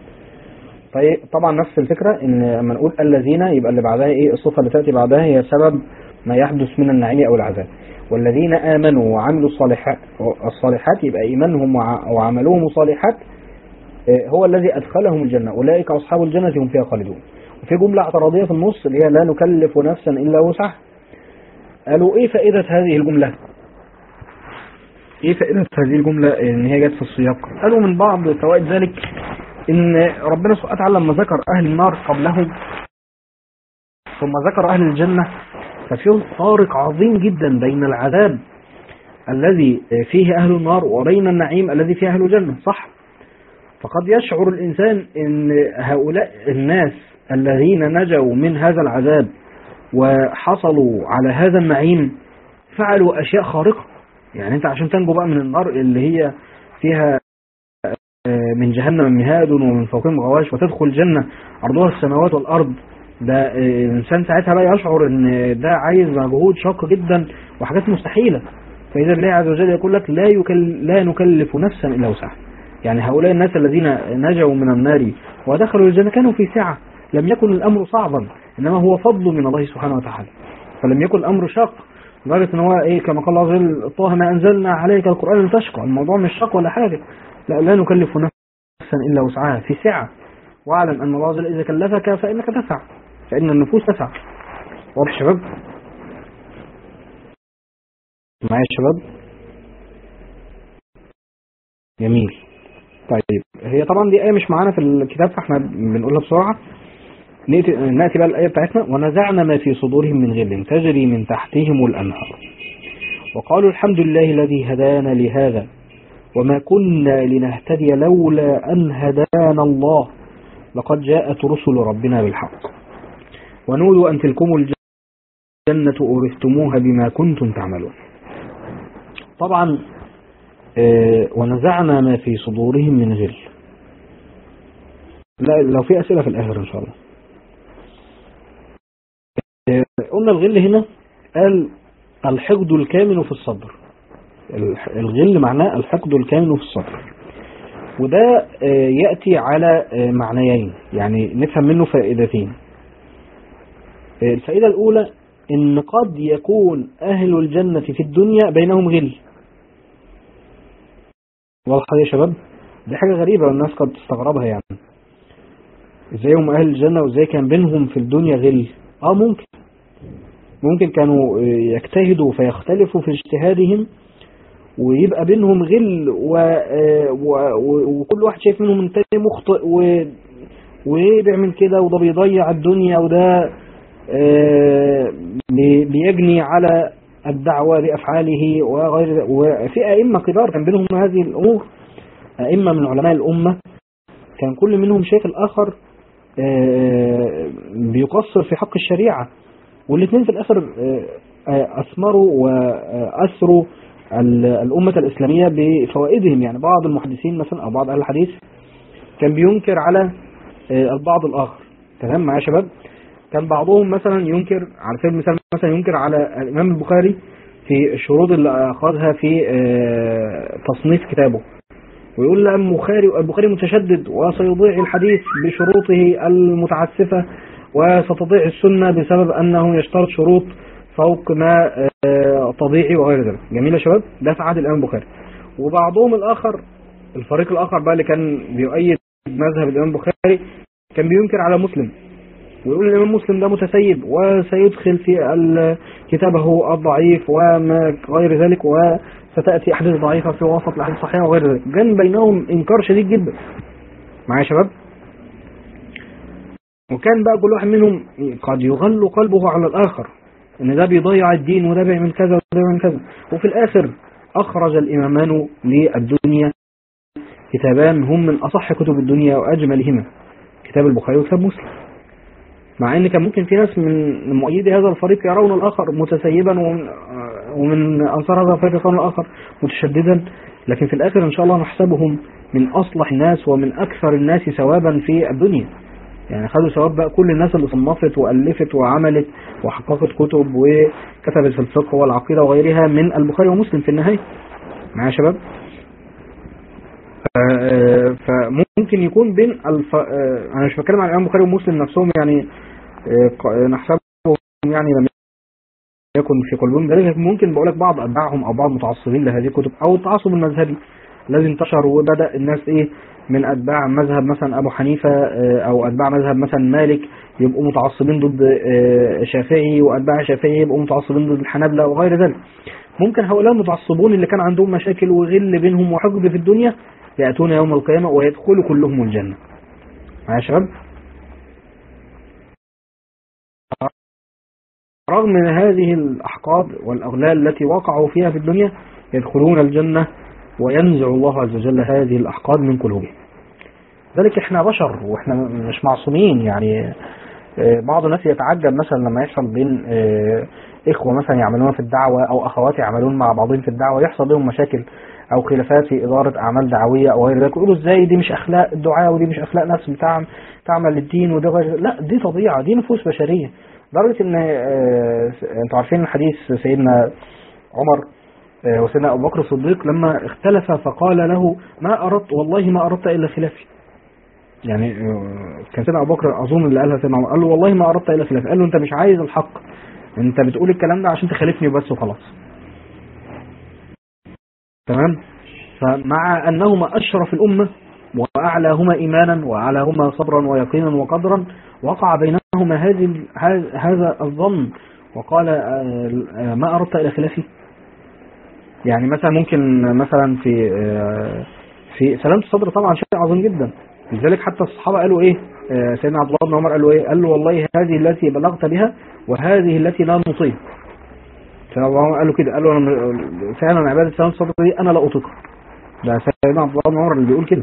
طيب طبعا نفس الفكرة ان لما نقول الذين يبقى اللي بعدها ايه الصفة اللي تأتي بعدها هي سبب ما يحدث من النعيم او العذاب والذين آمنوا وعملوا الصالحات الصالحات يبقى إيمانهم وع- وعملهم صالحات آه، هو الذي أدخلهم الجنة أولئك أصحاب الجنة هم فيها خالدون وفي جملة اعتراضية في النص اللي هي لا نكلف نفسا إلا وسعها قالوا إيه فائدة هذه الجملة إيه فائدة هذه الجملة إن هي جت في السياق قالوا من بعض فوائد ذلك إن ربنا سبحانه وتعالى لما ذكر أهل النار قبلهم ثم ذكر أهل الجنة ففيه فارق عظيم جدا بين العذاب الذي فيه أهل النار وبين النعيم الذي فيه أهل الجنة صح فقد يشعر الإنسان أن هؤلاء الناس الذين نجوا من هذا العذاب وحصلوا على هذا النعيم فعلوا أشياء خارقة يعني أنت عشان تنجو بقى من النار اللي هي فيها آه، من جهنم مهاد ومن فوقهم غواش وتدخل الجنة أرضها السماوات والأرض ده آه، الإنسان ساعتها بقى يشعر أن ده عايز مجهود شاق جدا وحاجات مستحيلة فإذا الله عز وجل يقول لك لا, يكل لا نكلف نفسا إلا وسعها يعني هؤلاء الناس الذين نجوا من النار ودخلوا الجنة كانوا في سعة لم يكن الأمر صعبا إنما هو فضل من الله سبحانه وتعالى فلم يكن الأمر شاق لدرجة ان هو ايه كما قال الله عز وجل طه ما انزلنا عليك القرآن لتشقى الموضوع مش شق ولا حاجة لا لا نكلف نفسا الا وسعها في سعة واعلم ان الله عز وجل اذا كلفك فانك تسع فان النفوس تسع واضح يا شباب معايا يا شباب جميل طيب هي طبعا دي آية مش معانا في الكتاب فاحنا بنقولها بسرعة نأتي, نأتي بقى الآية بتاعتنا ونزعنا ما في صدورهم من غل تجري من تحتهم الأنهار وقالوا الحمد لله الذي هدانا لهذا وما كنا لنهتدي لولا أن هدانا الله لقد جاءت رسل ربنا بالحق ونودوا أن تلكم الجنة أورثتموها بما كنتم تعملون طبعا آه، ونزعنا ما في صدورهم من غل لا لو في أسئلة في الآخر إن شاء الله آه، قلنا الغل هنا قال الحقد الكامن في الصدر الح- الغل معناه الحقد الكامن في الصدر وده آه، يأتي على آه، معنيين يعني نفهم منه فائدتين آه، الفائدة الأولى إن قد يكون أهل الجنة في الدنيا بينهم غل واضحة يا شباب دي حاجة غريبة والناس قد تستغربها يعني ازاي هم أهل الجنة وازاي كان بينهم في الدنيا غل اه ممكن ممكن كانوا آه، يجتهدوا فيختلفوا في اجتهادهم ويبقى بينهم غل و... آه، و... و... وكل واحد شايف منهم التاني مخطئ و... وبيعمل كده وده بيضيع الدنيا وده آه، بي- بيجني على الدعوة بأفعاله وغير ذلك. وفي أئمة كبار كان بينهم هذه الأمور أئمة من علماء الأمة كان كل منهم شايف الآخر آه، بيقصر في حق الشريعة والاثنين في الآخر آه، آه، أثمروا وأثروا ال- الأمة الإسلامية بفوائدهم يعني بعض المحدثين مثلا أو بعض أهل الحديث كان بينكر على آه، البعض الآخر تمام معايا يا شباب كان بعضهم مثلا ينكر على سبيل المثال مثلا ينكر على الإمام البخاري في الشروط اللي أخذها في آه، تصنيف كتابه ويقول لا البخاري البخاري متشدد وسيضيع الحديث بشروطه المتعسفة وستضيع السنة بسبب أنه يشترط شروط فوق ما آه، طبيعي وغير ذلك جميل يا شباب ده في عهد الإمام البخاري وبعضهم الآخر الفريق الآخر بقى اللي كان بيؤيد مذهب الإمام البخاري كان بينكر على مسلم ويقول الإمام مسلم ده متسيب وسيدخل في ال- كتابه الضعيف وما غير ذلك وستأتي أحاديث ضعيفة في وسط الأحاديث الصحيحة وغير ذلك كان بينهم إنكار شديد جدا معايا يا شباب وكان بقى كل واحد منهم قد يغل قلبه على الآخر إن ده بيضيع الدين وده بيعمل كذا وده بيعمل كذا وفي الآخر أخرج الإمامان للدنيا كتابان هم من أصح كتب الدنيا وأجملهما كتاب البخاري وكتاب مسلم مع ان كان ممكن في ناس من مؤيدي هذا الفريق يرون الاخر متسيبا ومن, ومن انصار هذا الفريق يرون الاخر متشددا لكن في الاخر ان شاء الله نحسبهم من اصلح الناس ومن اكثر الناس ثوابا في الدنيا يعني خدوا ثواب بقى كل الناس اللي صنفت والفت وعملت وحققت كتب وكتبت في الفقه والعقيده وغيرها من البخاري ومسلم في النهايه معايا يا شباب ف- فممكن يكون بين الف... آه، انا مش بتكلم عن الامام البخاري ومسلم نفسهم يعني آه، ق- نحسبهم يعني لم يكن في قلوبهم ذلك لكن ممكن بقول لك بعض اتباعهم او بعض متعصبين لهذه الكتب او التعصب المذهبي الذي انتشر وبدا الناس ايه من اتباع مذهب مثلا ابو حنيفه آه، او اتباع مذهب مثلا مالك يبقوا متعصبين ضد آه، شافعي واتباع شافعي يبقوا متعصبين ضد الحنابلة وغير ذلك ممكن هؤلاء المتعصبون اللي كان عندهم مشاكل وغل بينهم وحقد في الدنيا يأتون يوم القيامة ويدخلوا كلهم الجنة معايا يا شباب رغم من هذه الأحقاد والأغلال التي وقعوا فيها في الدنيا يدخلون الجنة وينزع الله عز وجل هذه الأحقاد من قلوبهم ذلك احنا بشر واحنا مش معصومين يعني آه، بعض الناس يتعجب مثلا لما يحصل بين آه، إخوة مثلا يعملون في الدعوة أو أخوات يعملون مع بعضهم في الدعوة يحصل بينهم مشاكل أو خلافات في إدارة أعمال دعوية أو غير ذلك يقولوا إزاي دي مش أخلاق الدعاء ودي مش أخلاق ناس بتعمل تعمل للدين وده غير لا دي طبيعة دي نفوس بشرية لدرجة إن آه، أنتوا عارفين حديث سيدنا عمر آه، وسيدنا أبو بكر الصديق لما اختلف فقال له ما أردت والله ما أردت إلا خلافي يعني آه، كان سيدنا ابو بكر اظن اللي قالها سيدنا عمر قال له والله ما اردت الا خلاف قال له انت مش عايز الحق انت بتقول الكلام ده عشان تخالفني بس وخلاص تمام فمع انهما اشرف الامه واعلاهما ايمانا واعلاهما صبرا ويقينا وقدرا وقع بينهما هذه ال- هذا- هذا الظن وقال آه، آه، ما اردت الى خلافي يعني مثلا ممكن مثلا في آه، في سلامة الصدر طبعا شيء عظيم جدا لذلك حتى الصحابة قالوا ايه آه، سيدنا عبد الله بن عمر قالوا ايه قال له والله هذه التي بلغت بها وهذه التي لا نطيق سيدنا عبد الله بن عمر قال له كده قال له أنا فعلا عبادة سلامة الصدر دي انا لا اطيقها ده سيدنا عبد الله بن عمر اللي بيقول كده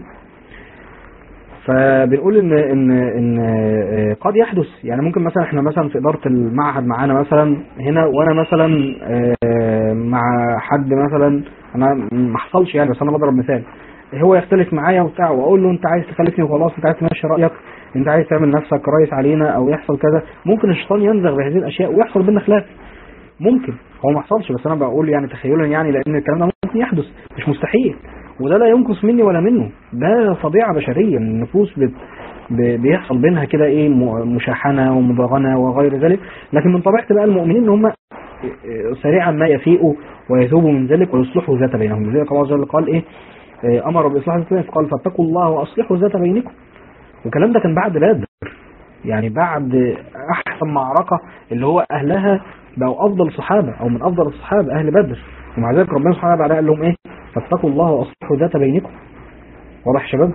فبنقول ان ان ان آه، قد يحدث يعني ممكن مثلا احنا مثلا في اداره المعهد معانا مثلا هنا وانا مثلا آه، مع حد مثلا انا ما حصلش يعني بس انا بضرب مثال هو يختلف معايا وبتاع واقول له انت عايز تخالفني وخلاص انت عايز تمشي رايك انت عايز تعمل نفسك رئيس علينا او يحصل كذا ممكن الشيطان ينزغ بهذه الاشياء ويحصل بينا خلاف ممكن هو ما حصلش بس انا بقول يعني تخيلا يعني لان الكلام ده ممكن يحدث مش مستحيل وده لا ينقص مني ولا منه ده طبيعه بشريه من النفوس بت ب- بيحصل بينها كده ايه م- مشاحنه ومضاغنه وغير ذلك لكن من طبيعه بقى المؤمنين ان هم سريعا ما يفيقوا ويتوبوا من ذلك ويصلحوا ذات بينهم لذلك الله عز وجل قال ايه آه، امر باصلاح ذات بينهم قال فاتقوا الله واصلحوا ذات بينكم والكلام ده كان بعد بدر يعني بعد احسن معركه اللي هو اهلها بقوا افضل الصحابه او من افضل الصحابه اهل بدر ومع ذلك ربنا سبحانه وتعالى قال لهم ايه فاتقوا الله واصلحوا ذات بينكم واضح يا شباب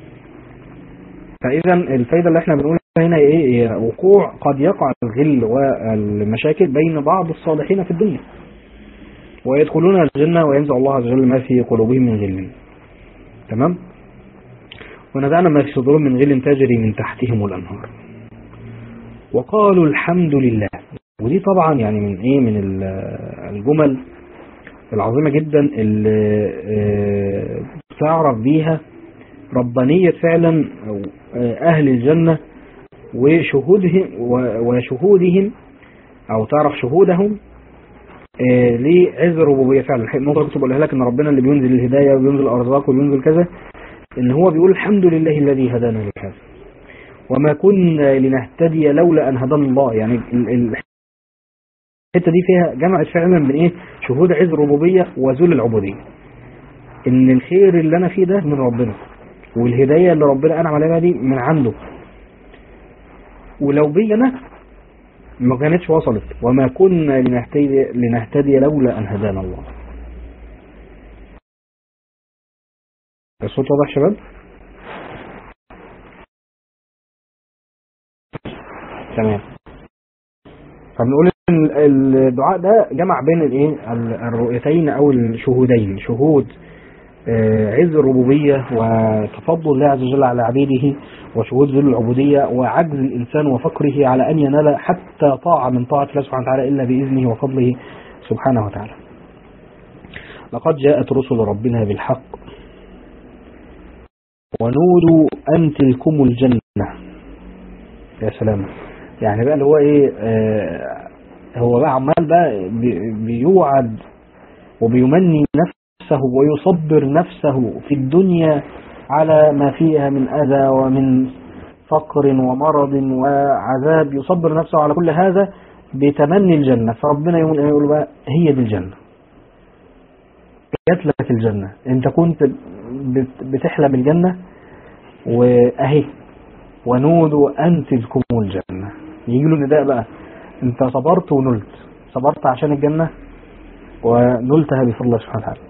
فاذا الفايده اللي احنا بنقولها هنا ايه هي وقوع قد يقع الغل والمشاكل بين بعض الصالحين في الدنيا ويدخلون الجنة وينزع الله عز وجل ما في قلوبهم من غل تمام ونزعنا ما في صدورهم من غل تجري من تحتهم الأنهار وقالوا الحمد لله ودي طبعا يعني من ايه من ال- الجمل العظيمة جدا اللي آه، تعرف بيها ربانية فعلا أو آه، أهل الجنة وشهودهم و- وشهودهم او تعرف شهودهم آه، لعز الربوبيه فعلا الحقيقة النقطه اللي كنت بقولها لك ان ربنا اللي بينزل الهدايه وبينزل الارزاق وبينزل كذا ان هو بيقول الحمد لله الذي هدانا لهذا وما كنا لنهتدي لولا ان هدانا الله يعني ال- ال- الحته دي فيها جمعت فعلا بين ايه شهود عز الربوبيه وذل العبوديه ان الخير اللي انا فيه ده من ربنا والهدايه اللي ربنا انعم عليها دي من عنده ولو بي انا ما كانتش وصلت وما كنا لنهتدي, لنهتدي لولا ان هدانا الله الصوت واضح شباب تمام فبنقول ان الدعاء ده جمع بين الايه ال- الرؤيتين او الشهودين شهود آه، عز الربوبية وتفضل الله عز وجل على عبيده وشهود ذل العبودية وعجز الإنسان وفقره على أن ينال حتى طاعة من طاعة الله سبحانه وتعالى إلا بإذنه وفضله سبحانه وتعالى لقد جاءت رسل ربنا بالحق ونودوا أن تلكم الجنة يا سلام يعني بقى اللي هو ايه آه هو بقى عمال بقى بي- بيوعد وبيمني نفسه ويصبر نفسه في الدنيا على ما فيها من أذى ومن فقر ومرض وعذاب يصبر نفسه على كل هذا بتمني الجنة فربنا يقول يقول بقى هي دي الجنة جات لك الجنة انت كنت بت- بتحلم الجنة واهي ونودوا أن تلكموا الجنة يجي له نداء بقى انت صبرت ونلت صبرت عشان الجنة ونلتها بفضل الله سبحانه وتعالى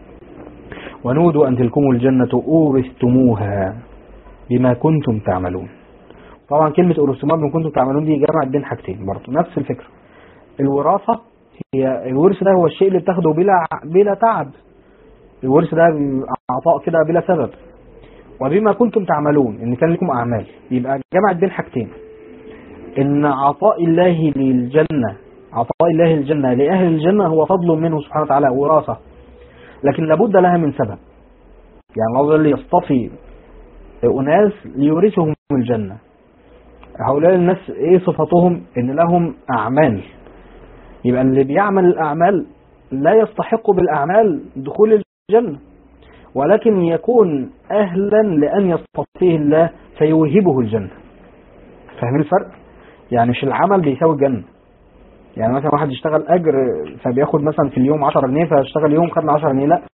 ونودوا أن تلكموا الجنة أورثتموها بما كنتم تعملون طبعا كلمة أورثتموها بما كنتم تعملون دي جمعت بين حاجتين برضه نفس الفكرة الوراثة هي الورث ده هو الشيء اللي بتاخده بلا بلا تعب الورث ده عطاء كده بلا سبب وبما كنتم تعملون ان كان لكم اعمال يبقى جمعت بين حاجتين ان عطاء الله للجنة عطاء الله الجنة لأهل الجنة هو فضل منه سبحانه وتعالى وراثة لكن لابد لها من سبب يعني الله عز وجل يصطفي أناس ليورثهم الجنة هؤلاء الناس ايه صفتهم ان لهم اعمال يبقى اللي بيعمل الاعمال لا يستحق بالاعمال دخول الجنة ولكن يكون اهلا لان يصطفيه الله فيوهبه الجنة فاهمين الفرق يعني مش العمل بيساوي الجنة يعني مثلا واحد يشتغل اجر فبياخد مثلا في اليوم 10 جنيه فاشتغل يوم خد 10 جنيه لا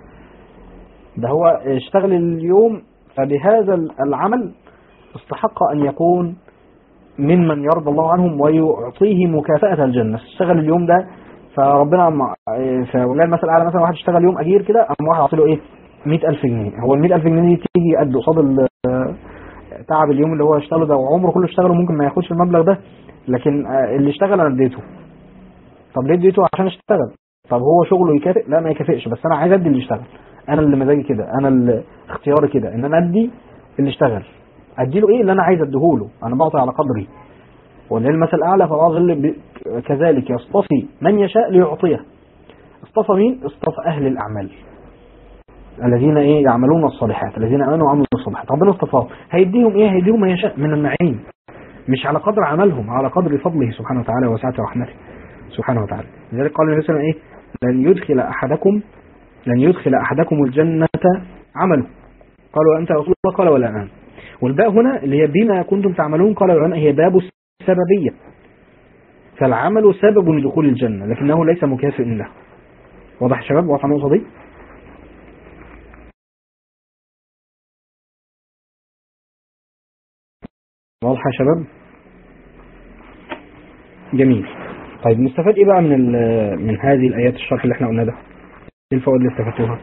ده هو اشتغل اليوم فبهذا العمل استحق ان يكون ممن يرضى الله عنهم ويعطيه مكافأة الجنة اشتغل اليوم ده فربنا عم فولله المثل الاعلى مثلا واحد اشتغل يوم اجير كده قام واحد عاطي له ايه 100000 جنيه هو ال 100000 جنيه دي تيجي قد قصاد ال- تعب اليوم اللي هو اشتغله ده وعمره كله اشتغله ممكن ما ياخدش المبلغ ده لكن آه، اللي اشتغل انا اديته طب ليه اديته عشان اشتغل طب هو شغله يكافئ لا ما يكافئش بس انا عايز ادي اللي اشتغل انا اللي مزاجي كده انا اللي اختياري كده ان انا ادي اللي اشتغل ادي له ايه اللي انا عايز اديهوله انا بعطي على قدري ولله المثل الاعلى فالله عز وجل ب- كذلك يصطفي من يشاء ليعطيه اصطفى مين اصطفى اهل الاعمال الذين ايه يعملون الصالحات الذين امنوا وعملوا الصالحات ربنا اصطفاهم هيديهم ايه هيديهم ما يشاء من النعيم مش على قدر عملهم على قدر فضله سبحانه وتعالى وسعة رحمته سبحانه وتعالى لذلك قال النبي صلى الله عليه وسلم ايه لن يدخل احدكم لن يدخل احدكم الجنة عمله قالوا انت يا رسول الله قال ولا انا والباء هنا اللي هي بما كنتم تعملون قال ولا انا هي باب السببية فالعمل سبب لدخول الجنة لكنه ليس مكافئ له واضح يا شباب واضح النقطة دي واضحة يا شباب جميل طيب نستفاد ايه بقى من ال- من هذه الايات الشرح اللي احنا قلناه ده ايه الفوائد اللي استفدتوها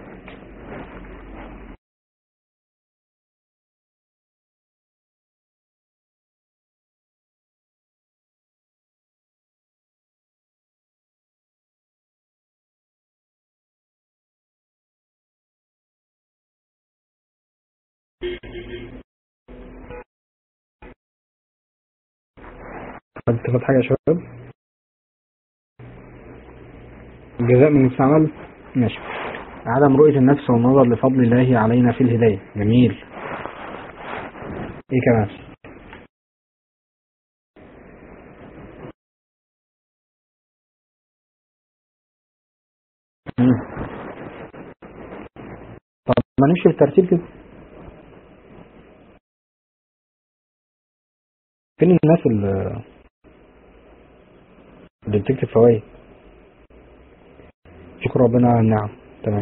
طب استفاد حاجة يا شباب الجزاء من المستعمل ماشي عدم رؤية النفس والنظر لفضل الله علينا في الهداية جميل ايه كمان مم. طب ما نمشي بالترتيب كده فين الناس اللي اللي بتكتب فوائد شكر ربنا على النعم تمام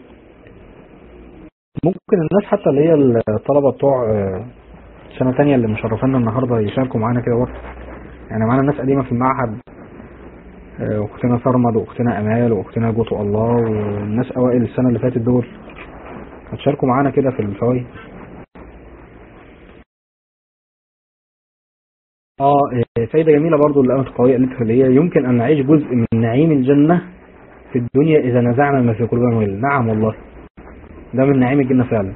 ممكن الناس حتى اللي هي الطلبة بتوع آه، سنة تانية اللي مشرفانا النهاردة يشاركوا معانا كده برضه يعني معانا ناس قديمة في المعهد آه، واختنا سرمد واختنا امال واختنا جوتو الله والناس اوائل السنة اللي فاتت دول هتشاركوا معانا كده في الفوائد اه آه، فايدة جميلة برضو اللي قامت قوية قالتها اللي هي يمكن ان نعيش جزء من نعيم الجنة في الدنيا اذا نزعنا ما في قلوبنا من غل نعم والله ده من نعيم الجنة فعلا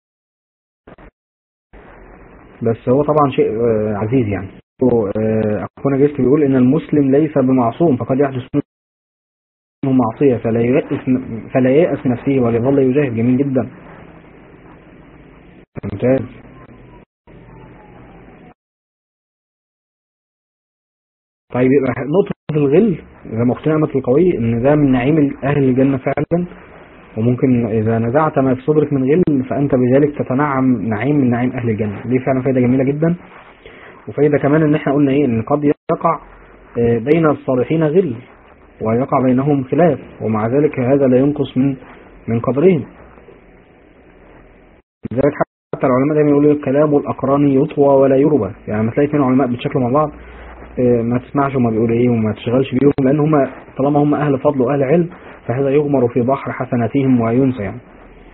بس هو طبعا شيء آه، عزيز يعني آه، اخونا جيست بيقول ان المسلم ليس بمعصوم فقد يحدث منه معصية فلا ييأس فلا ييأس نفسه وليظل يجاهد جميل جدا ممتاز طيب يبقى نقطة الغل زي ما اختنا أمة القوي ان ده من نعيم اهل الجنة فعلا وممكن اذا نزعت ما في صدرك من غل فانت بذلك تتنعم نعيم من نعيم اهل الجنة دي فعلا فايدة جميلة جدا وفايدة كمان ان احنا قلنا ايه ان قد يقع آه، بين الصالحين غل ويقع بينهم خلاف ومع ذلك هذا لا ينقص من من قدرهم لذلك حتى العلماء دايما يقولوا كلام الأقران يطوى ولا يربى يعني لما تلاقي اثنين علماء بيتشكلوا مع بعض آه، ما تسمعش هما بيقولوا ايه وما تشغلش بيهم لان هما طالما هم اهل فضل واهل علم فهذا يغمر في بحر حسناتهم وينسى يعني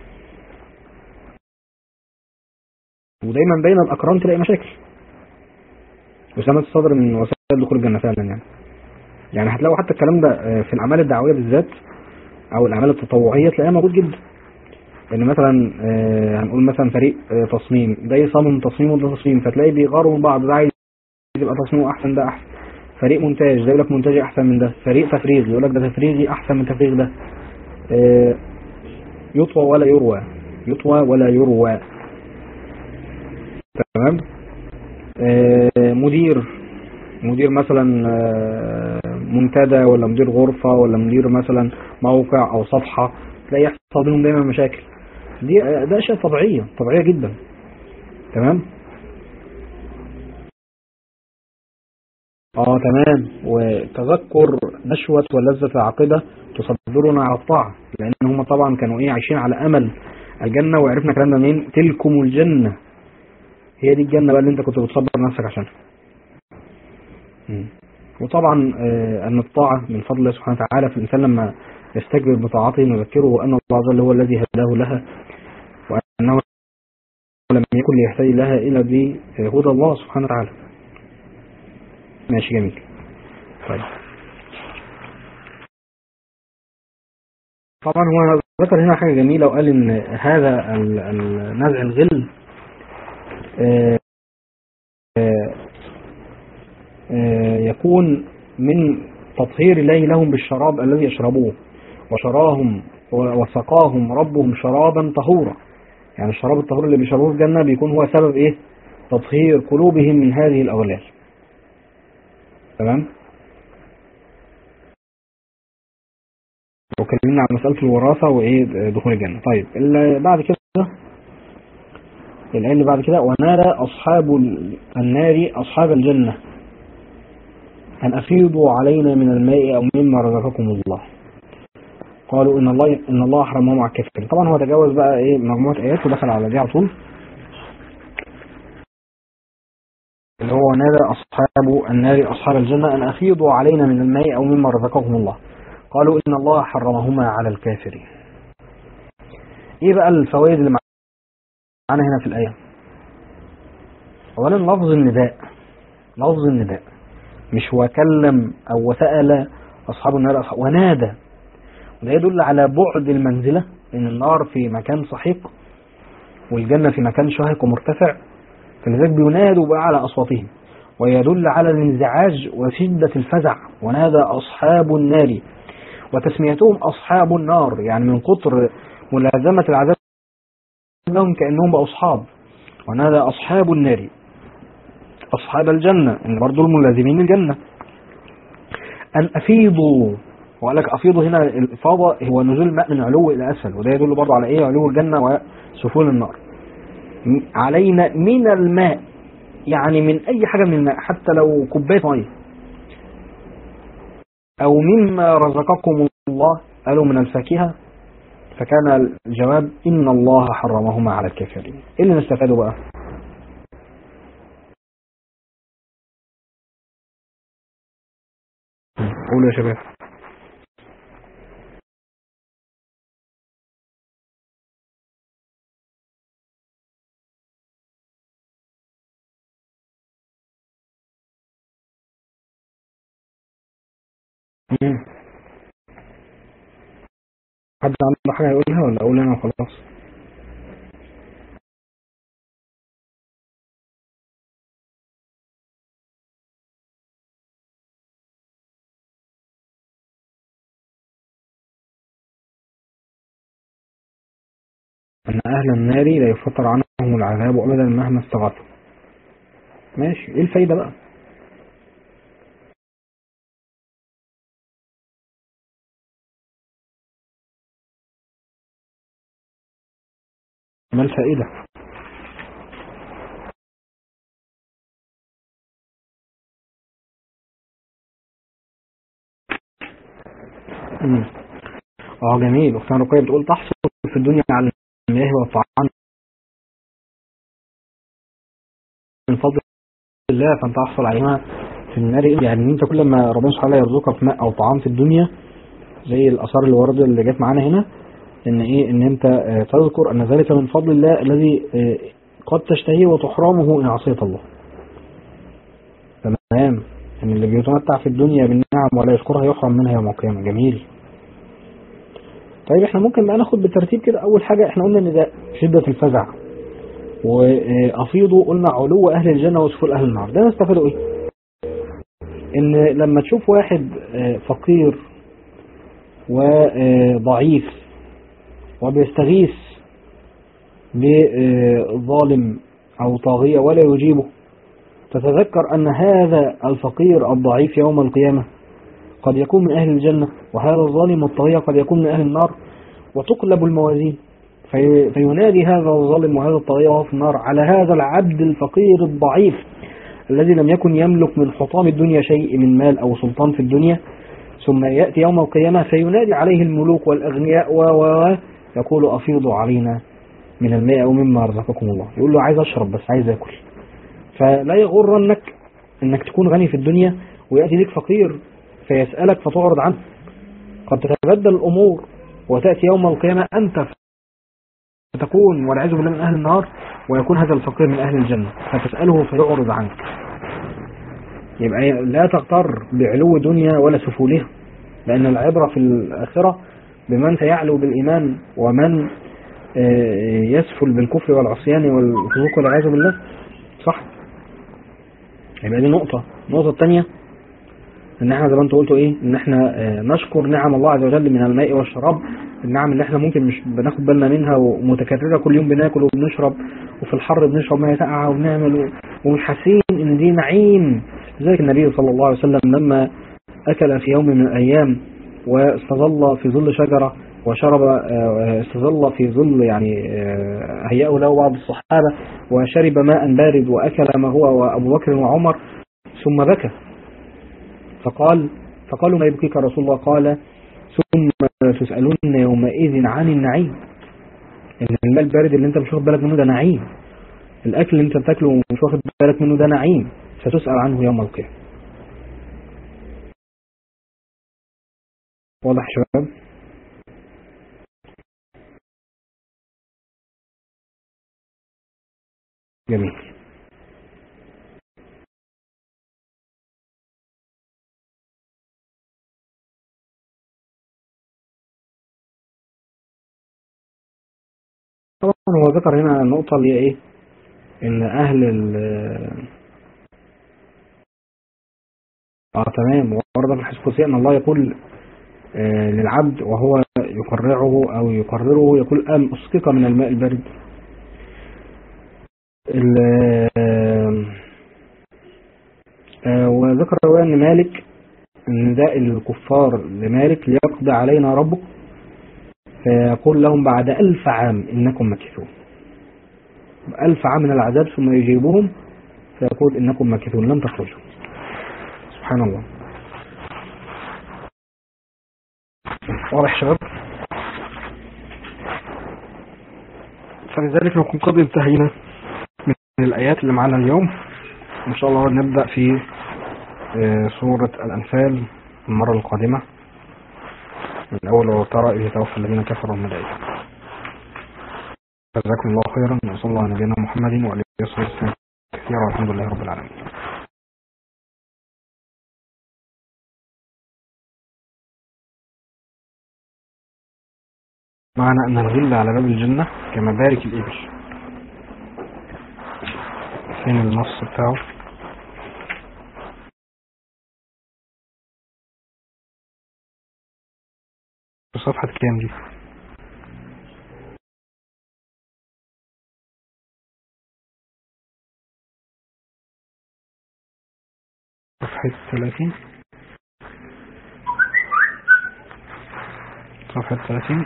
ودايما بين الاقران تلاقي مشاكل وسامة الصدر من وسائل دخول الجنة فعلا يعني يعني هتلاقوا حتى الكلام ده آه، في الأعمال الدعوية بالذات أو الأعمال التطوعية تلاقيها موجود جدا إن مثلا آه، هنقول مثلا فريق آه، تصميم ده يصمم تصميم وده تصميم فتلاقي بيغاروا من بعض ده عايز يبقى تصميمه أحسن ده أحسن فريق مونتاج ده يقول لك مونتاجي أحسن من ده فريق تفريغ يقول لك ده تفريغي أحسن من تفريغ ده آه، يطوى ولا يروى يطوى ولا يروى تمام آه، مدير مدير مثلا آه، منتدى ولا مدير غرفة ولا مدير مثلا موقع او صفحة تلاقي يحصل بينهم دايما مشاكل دي آه، ده اشياء طبيعية طبيعية جدا تمام اه تمام وتذكر نشوة ولذة العاقبة تصدرنا على الطاعة لان هم طبعا كانوا ايه عايشين على امل الجنة وعرفنا الكلام ده منين تلكم الجنة هي دي الجنة بقى اللي انت كنت بتصبر نفسك عشانها مم. وطبعا آه، ان الطاعة من فضل الله سبحانه وتعالى فالانسان لما يستكبر بطاعته نذكره ان الله عز وجل هو الذي هداه لها وانه لم يكن ليهتدي لها الا بهدى الله سبحانه وتعالى ماشي جميل طيب طبعا هو ذكر هنا حاجة جميلة وقال ان هذا ال- ال- نزع الغل آه، آه، آه، يكون من تطهير الله لهم بالشراب الذي يشربوه وشراهم وسقاهم ربهم شرابا طهورا يعني الشراب الطهور اللي بيشربوه في الجنة بيكون هو سبب ايه تطهير قلوبهم من هذه الأغلال تمام وكلمنا عن مسألة الوراثة وايه دخول الجنة طيب اللي بعد كده الآية اللي بعد كده ونادى أصحاب النار أصحاب الجنة أن أفيضوا علينا من الماء أو مما رزقكم الله قالوا إن الله إن الله حرمهم على الكافرين طبعا هو تجاوز بقى إيه مجموعة آيات ودخل على دي على طول اللي هو نادى أصحاب النار أصحاب الجنة أن أفيضوا علينا من الماء أو مما رزقكم الله قالوا إن الله حرمهما على الكافرين إيه بقى الفوائد اللي معانا هنا في الآية أولا لفظ النداء لفظ النداء مش وكلم أو وسأل أصحاب النار أصحاب ونادى وده يدل على بعد المنزلة إن النار في مكان سحيق والجنة في مكان شاهق ومرتفع فلذلك بينادوا بأعلى أصواتهم ويدل على الانزعاج وشدة الفزع ونادى أصحاب النار وتسميتهم أصحاب النار يعني من كتر ملازمة العذاب لهم كأنهم بقوا أصحاب ونادى أصحاب النار أصحاب الجنة إن برضو الملازمين الجنة أن أفيضوا وقال لك افيضوا هنا الافاضه هو نزول الماء من علو الى اسفل وده يدل برضه على ايه علو الجنه وسفول النار م- علينا من الماء يعني من اي حاجه من الماء حتى لو كوبايه ميه او مما رزقكم الله قالوا من الفاكهه فكان الجواب ان الله حرمهما على الكافرين ايه اللي نستفاده بقى قولوا يا شباب مم. حد عنده حاجة يقولها ولا أقول أنا وخلاص أن أهل النار لا يفتر عنهم العذاب أبدا مهما استغاثوا ماشي إيه الفايدة بقى ما الفائدة مم. اه جميل اختنا رقية بتقول تحصل في الدنيا على المياه والطعام من فضل الله فانت تحصل عليها في النار يعني انت كل ما ربنا سبحانه وتعالى يرزقك ماء او طعام في الدنيا زي الاثار اللي ورد اللي جت معانا هنا ان ايه ان انت آه، تذكر ان ذلك من فضل الله الذي آه، قد تشتهيه وتحرمه ان عصيت الله تمام ان اللي بيتمتع في الدنيا بالنعم ولا يشكرها يحرم منها يوم القيامه جميل طيب احنا ممكن بقى ناخد بالترتيب كده اول حاجه احنا قلنا ان ده شده الفزع وافيضوا قلنا علو اهل الجنه وسفول اهل النار ده نستفاده ايه ان لما تشوف واحد آه، فقير وضعيف وبيستغيث بظالم أو طاغية ولا يجيبه تتذكر أن هذا الفقير الضعيف يوم القيامة قد يكون من أهل الجنة وهذا الظالم الطاغية قد يكون من أهل النار وتقلب الموازين في فينادي هذا الظالم وهذا الطاغية وهو في النار على هذا العبد الفقير الضعيف الذي لم يكن يملك من حطام الدنيا شيء من مال أو سلطان في الدنيا ثم يأتي يوم القيامة فينادي عليه الملوك والأغنياء و و يقول أفيضوا علينا من الماء أو مما رزقكم الله يقول له عايز أشرب بس عايز أكل فلا يغرنك أنك تكون غني في الدنيا ويأتي لك فقير فيسألك فتعرض عنه قد تتبدل الأمور وتأتي يوم القيامة أنت فتكون والعياذ بالله من أهل النار ويكون هذا الفقير من أهل الجنة فتسأله فيعرض عنك يبقى لا تغتر بعلو دنيا ولا سفولها لأن العبرة في الآخرة بمن سيعلو بالإيمان ومن آه، يسفل بالكفر والعصيان والفسوق والعياذ بالله صح يبقى دي نقطة النقطة الثانية ان احنا زي ما انتوا قلتوا ايه ان احنا آه، نشكر نعم الله عز وجل من الماء والشراب النعم اللي احنا ممكن مش بناخد بالنا منها ومتكررة كل يوم بناكل وبنشرب وفي الحر بنشرب ميه ساقعة وبنعمل و- ومش حاسين ان دي نعيم لذلك النبي صلى الله عليه وسلم لما اكل في يوم من الايام واستظل في ظل شجرة وشرب آه، استظل في ظل يعني آه، هيأه له بعض الصحابة وشرب ماء بارد وأكل ما هو وأبو بكر وعمر ثم بكى فقال فقالوا ما يبكيك يا رسول الله قال ثم تسألون يومئذ عن النعيم ان الماء البارد اللي انت مش واخد بالك منه ده نعيم الاكل اللي انت بتاكله ومش واخد بالك منه ده نعيم ستسأل عنه يوم القيامة واضح يا شباب جميل طبعا هو ذكر هنا النقطة اللي هي ايه ان اهل ال اه تمام ورد في الحديث القدسي ان الله يقول آه للعبد وهو يقرعه او يقرره يقول ام اسقك من الماء البارد ال- آه، وذكر رواية ان مالك نداء الكفار لمالك ليقضي علينا ربك فيقول لهم بعد ألف عام إنكم مكثون ألف عام من العذاب ثم يجيبهم فيقول إنكم مكثون لن تخرجوا سبحان الله واضح يا شباب فلذلك نكون قد انتهينا من الآيات اللي معانا اليوم إن شاء الله نبدأ في آه، سورة الأنفال المرة القادمة من أول وترى إذ يتوفى الذين كفروا الملائكة جزاكم الله خيرا وصلى الله على نبينا محمد وعلى آله وصحبه وسلم كثيرا والحمد لله رب العالمين معنى أن الغل على باب الجنة كمبارك الإبل فين النص بتاعه في صفحة كام دي صفحة 30 صفحة 30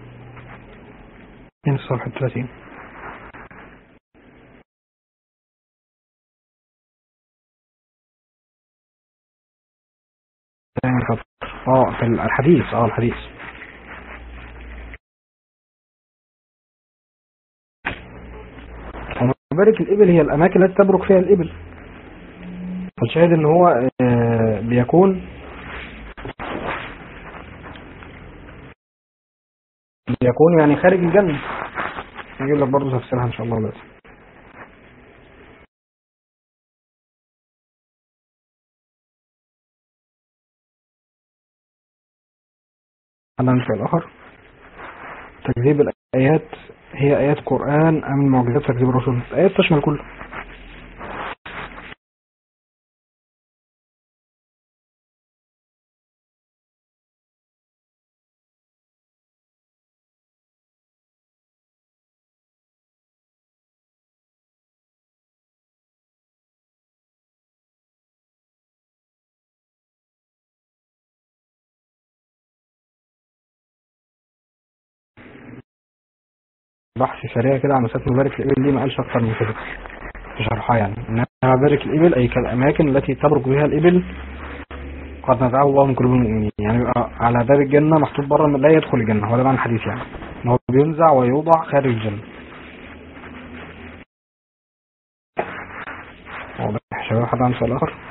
من صفحة 30 ثاني سطر اه في الحديث اه الحديث ومبارك الإبل هي الأماكن التي تبرك فيها الإبل فالشاهد ان هو آه، بيكون بيكون يعني خارج الجنة نجيب لك برضه تفسيرها ان شاء الله دلوقتي هذا مثال آخر تكذيب الآيات هي آيات قرآن أم معجزات تكذيب الرسول الآيات تشمل كله بحث سريع كده عن مسافة مبارك الإبل دي ما قالش أكتر من كده في شرحها يعني إنما مبارك الإبل أي كالأماكن التي تبرك بها الإبل قد نزعه الله من قلوب المؤمنين يعني يبقى على باب الجنة محطوط بره لا يدخل الجنة هو ده معنى الحديث يعني إن هو بينزع ويوضع خارج الجنة واضح يا شباب حد عنده سؤال آخر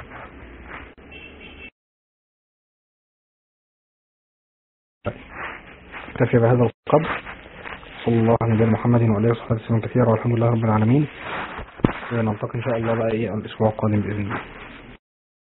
طيب اكتفي بهذا القدر صلى الله على نبينا محمد وعلى اله وصحبه وسلم كثيرا والحمد لله رب العالمين ونلتقي ان شاء الله بقى ايه الاسبوع القادم باذن الله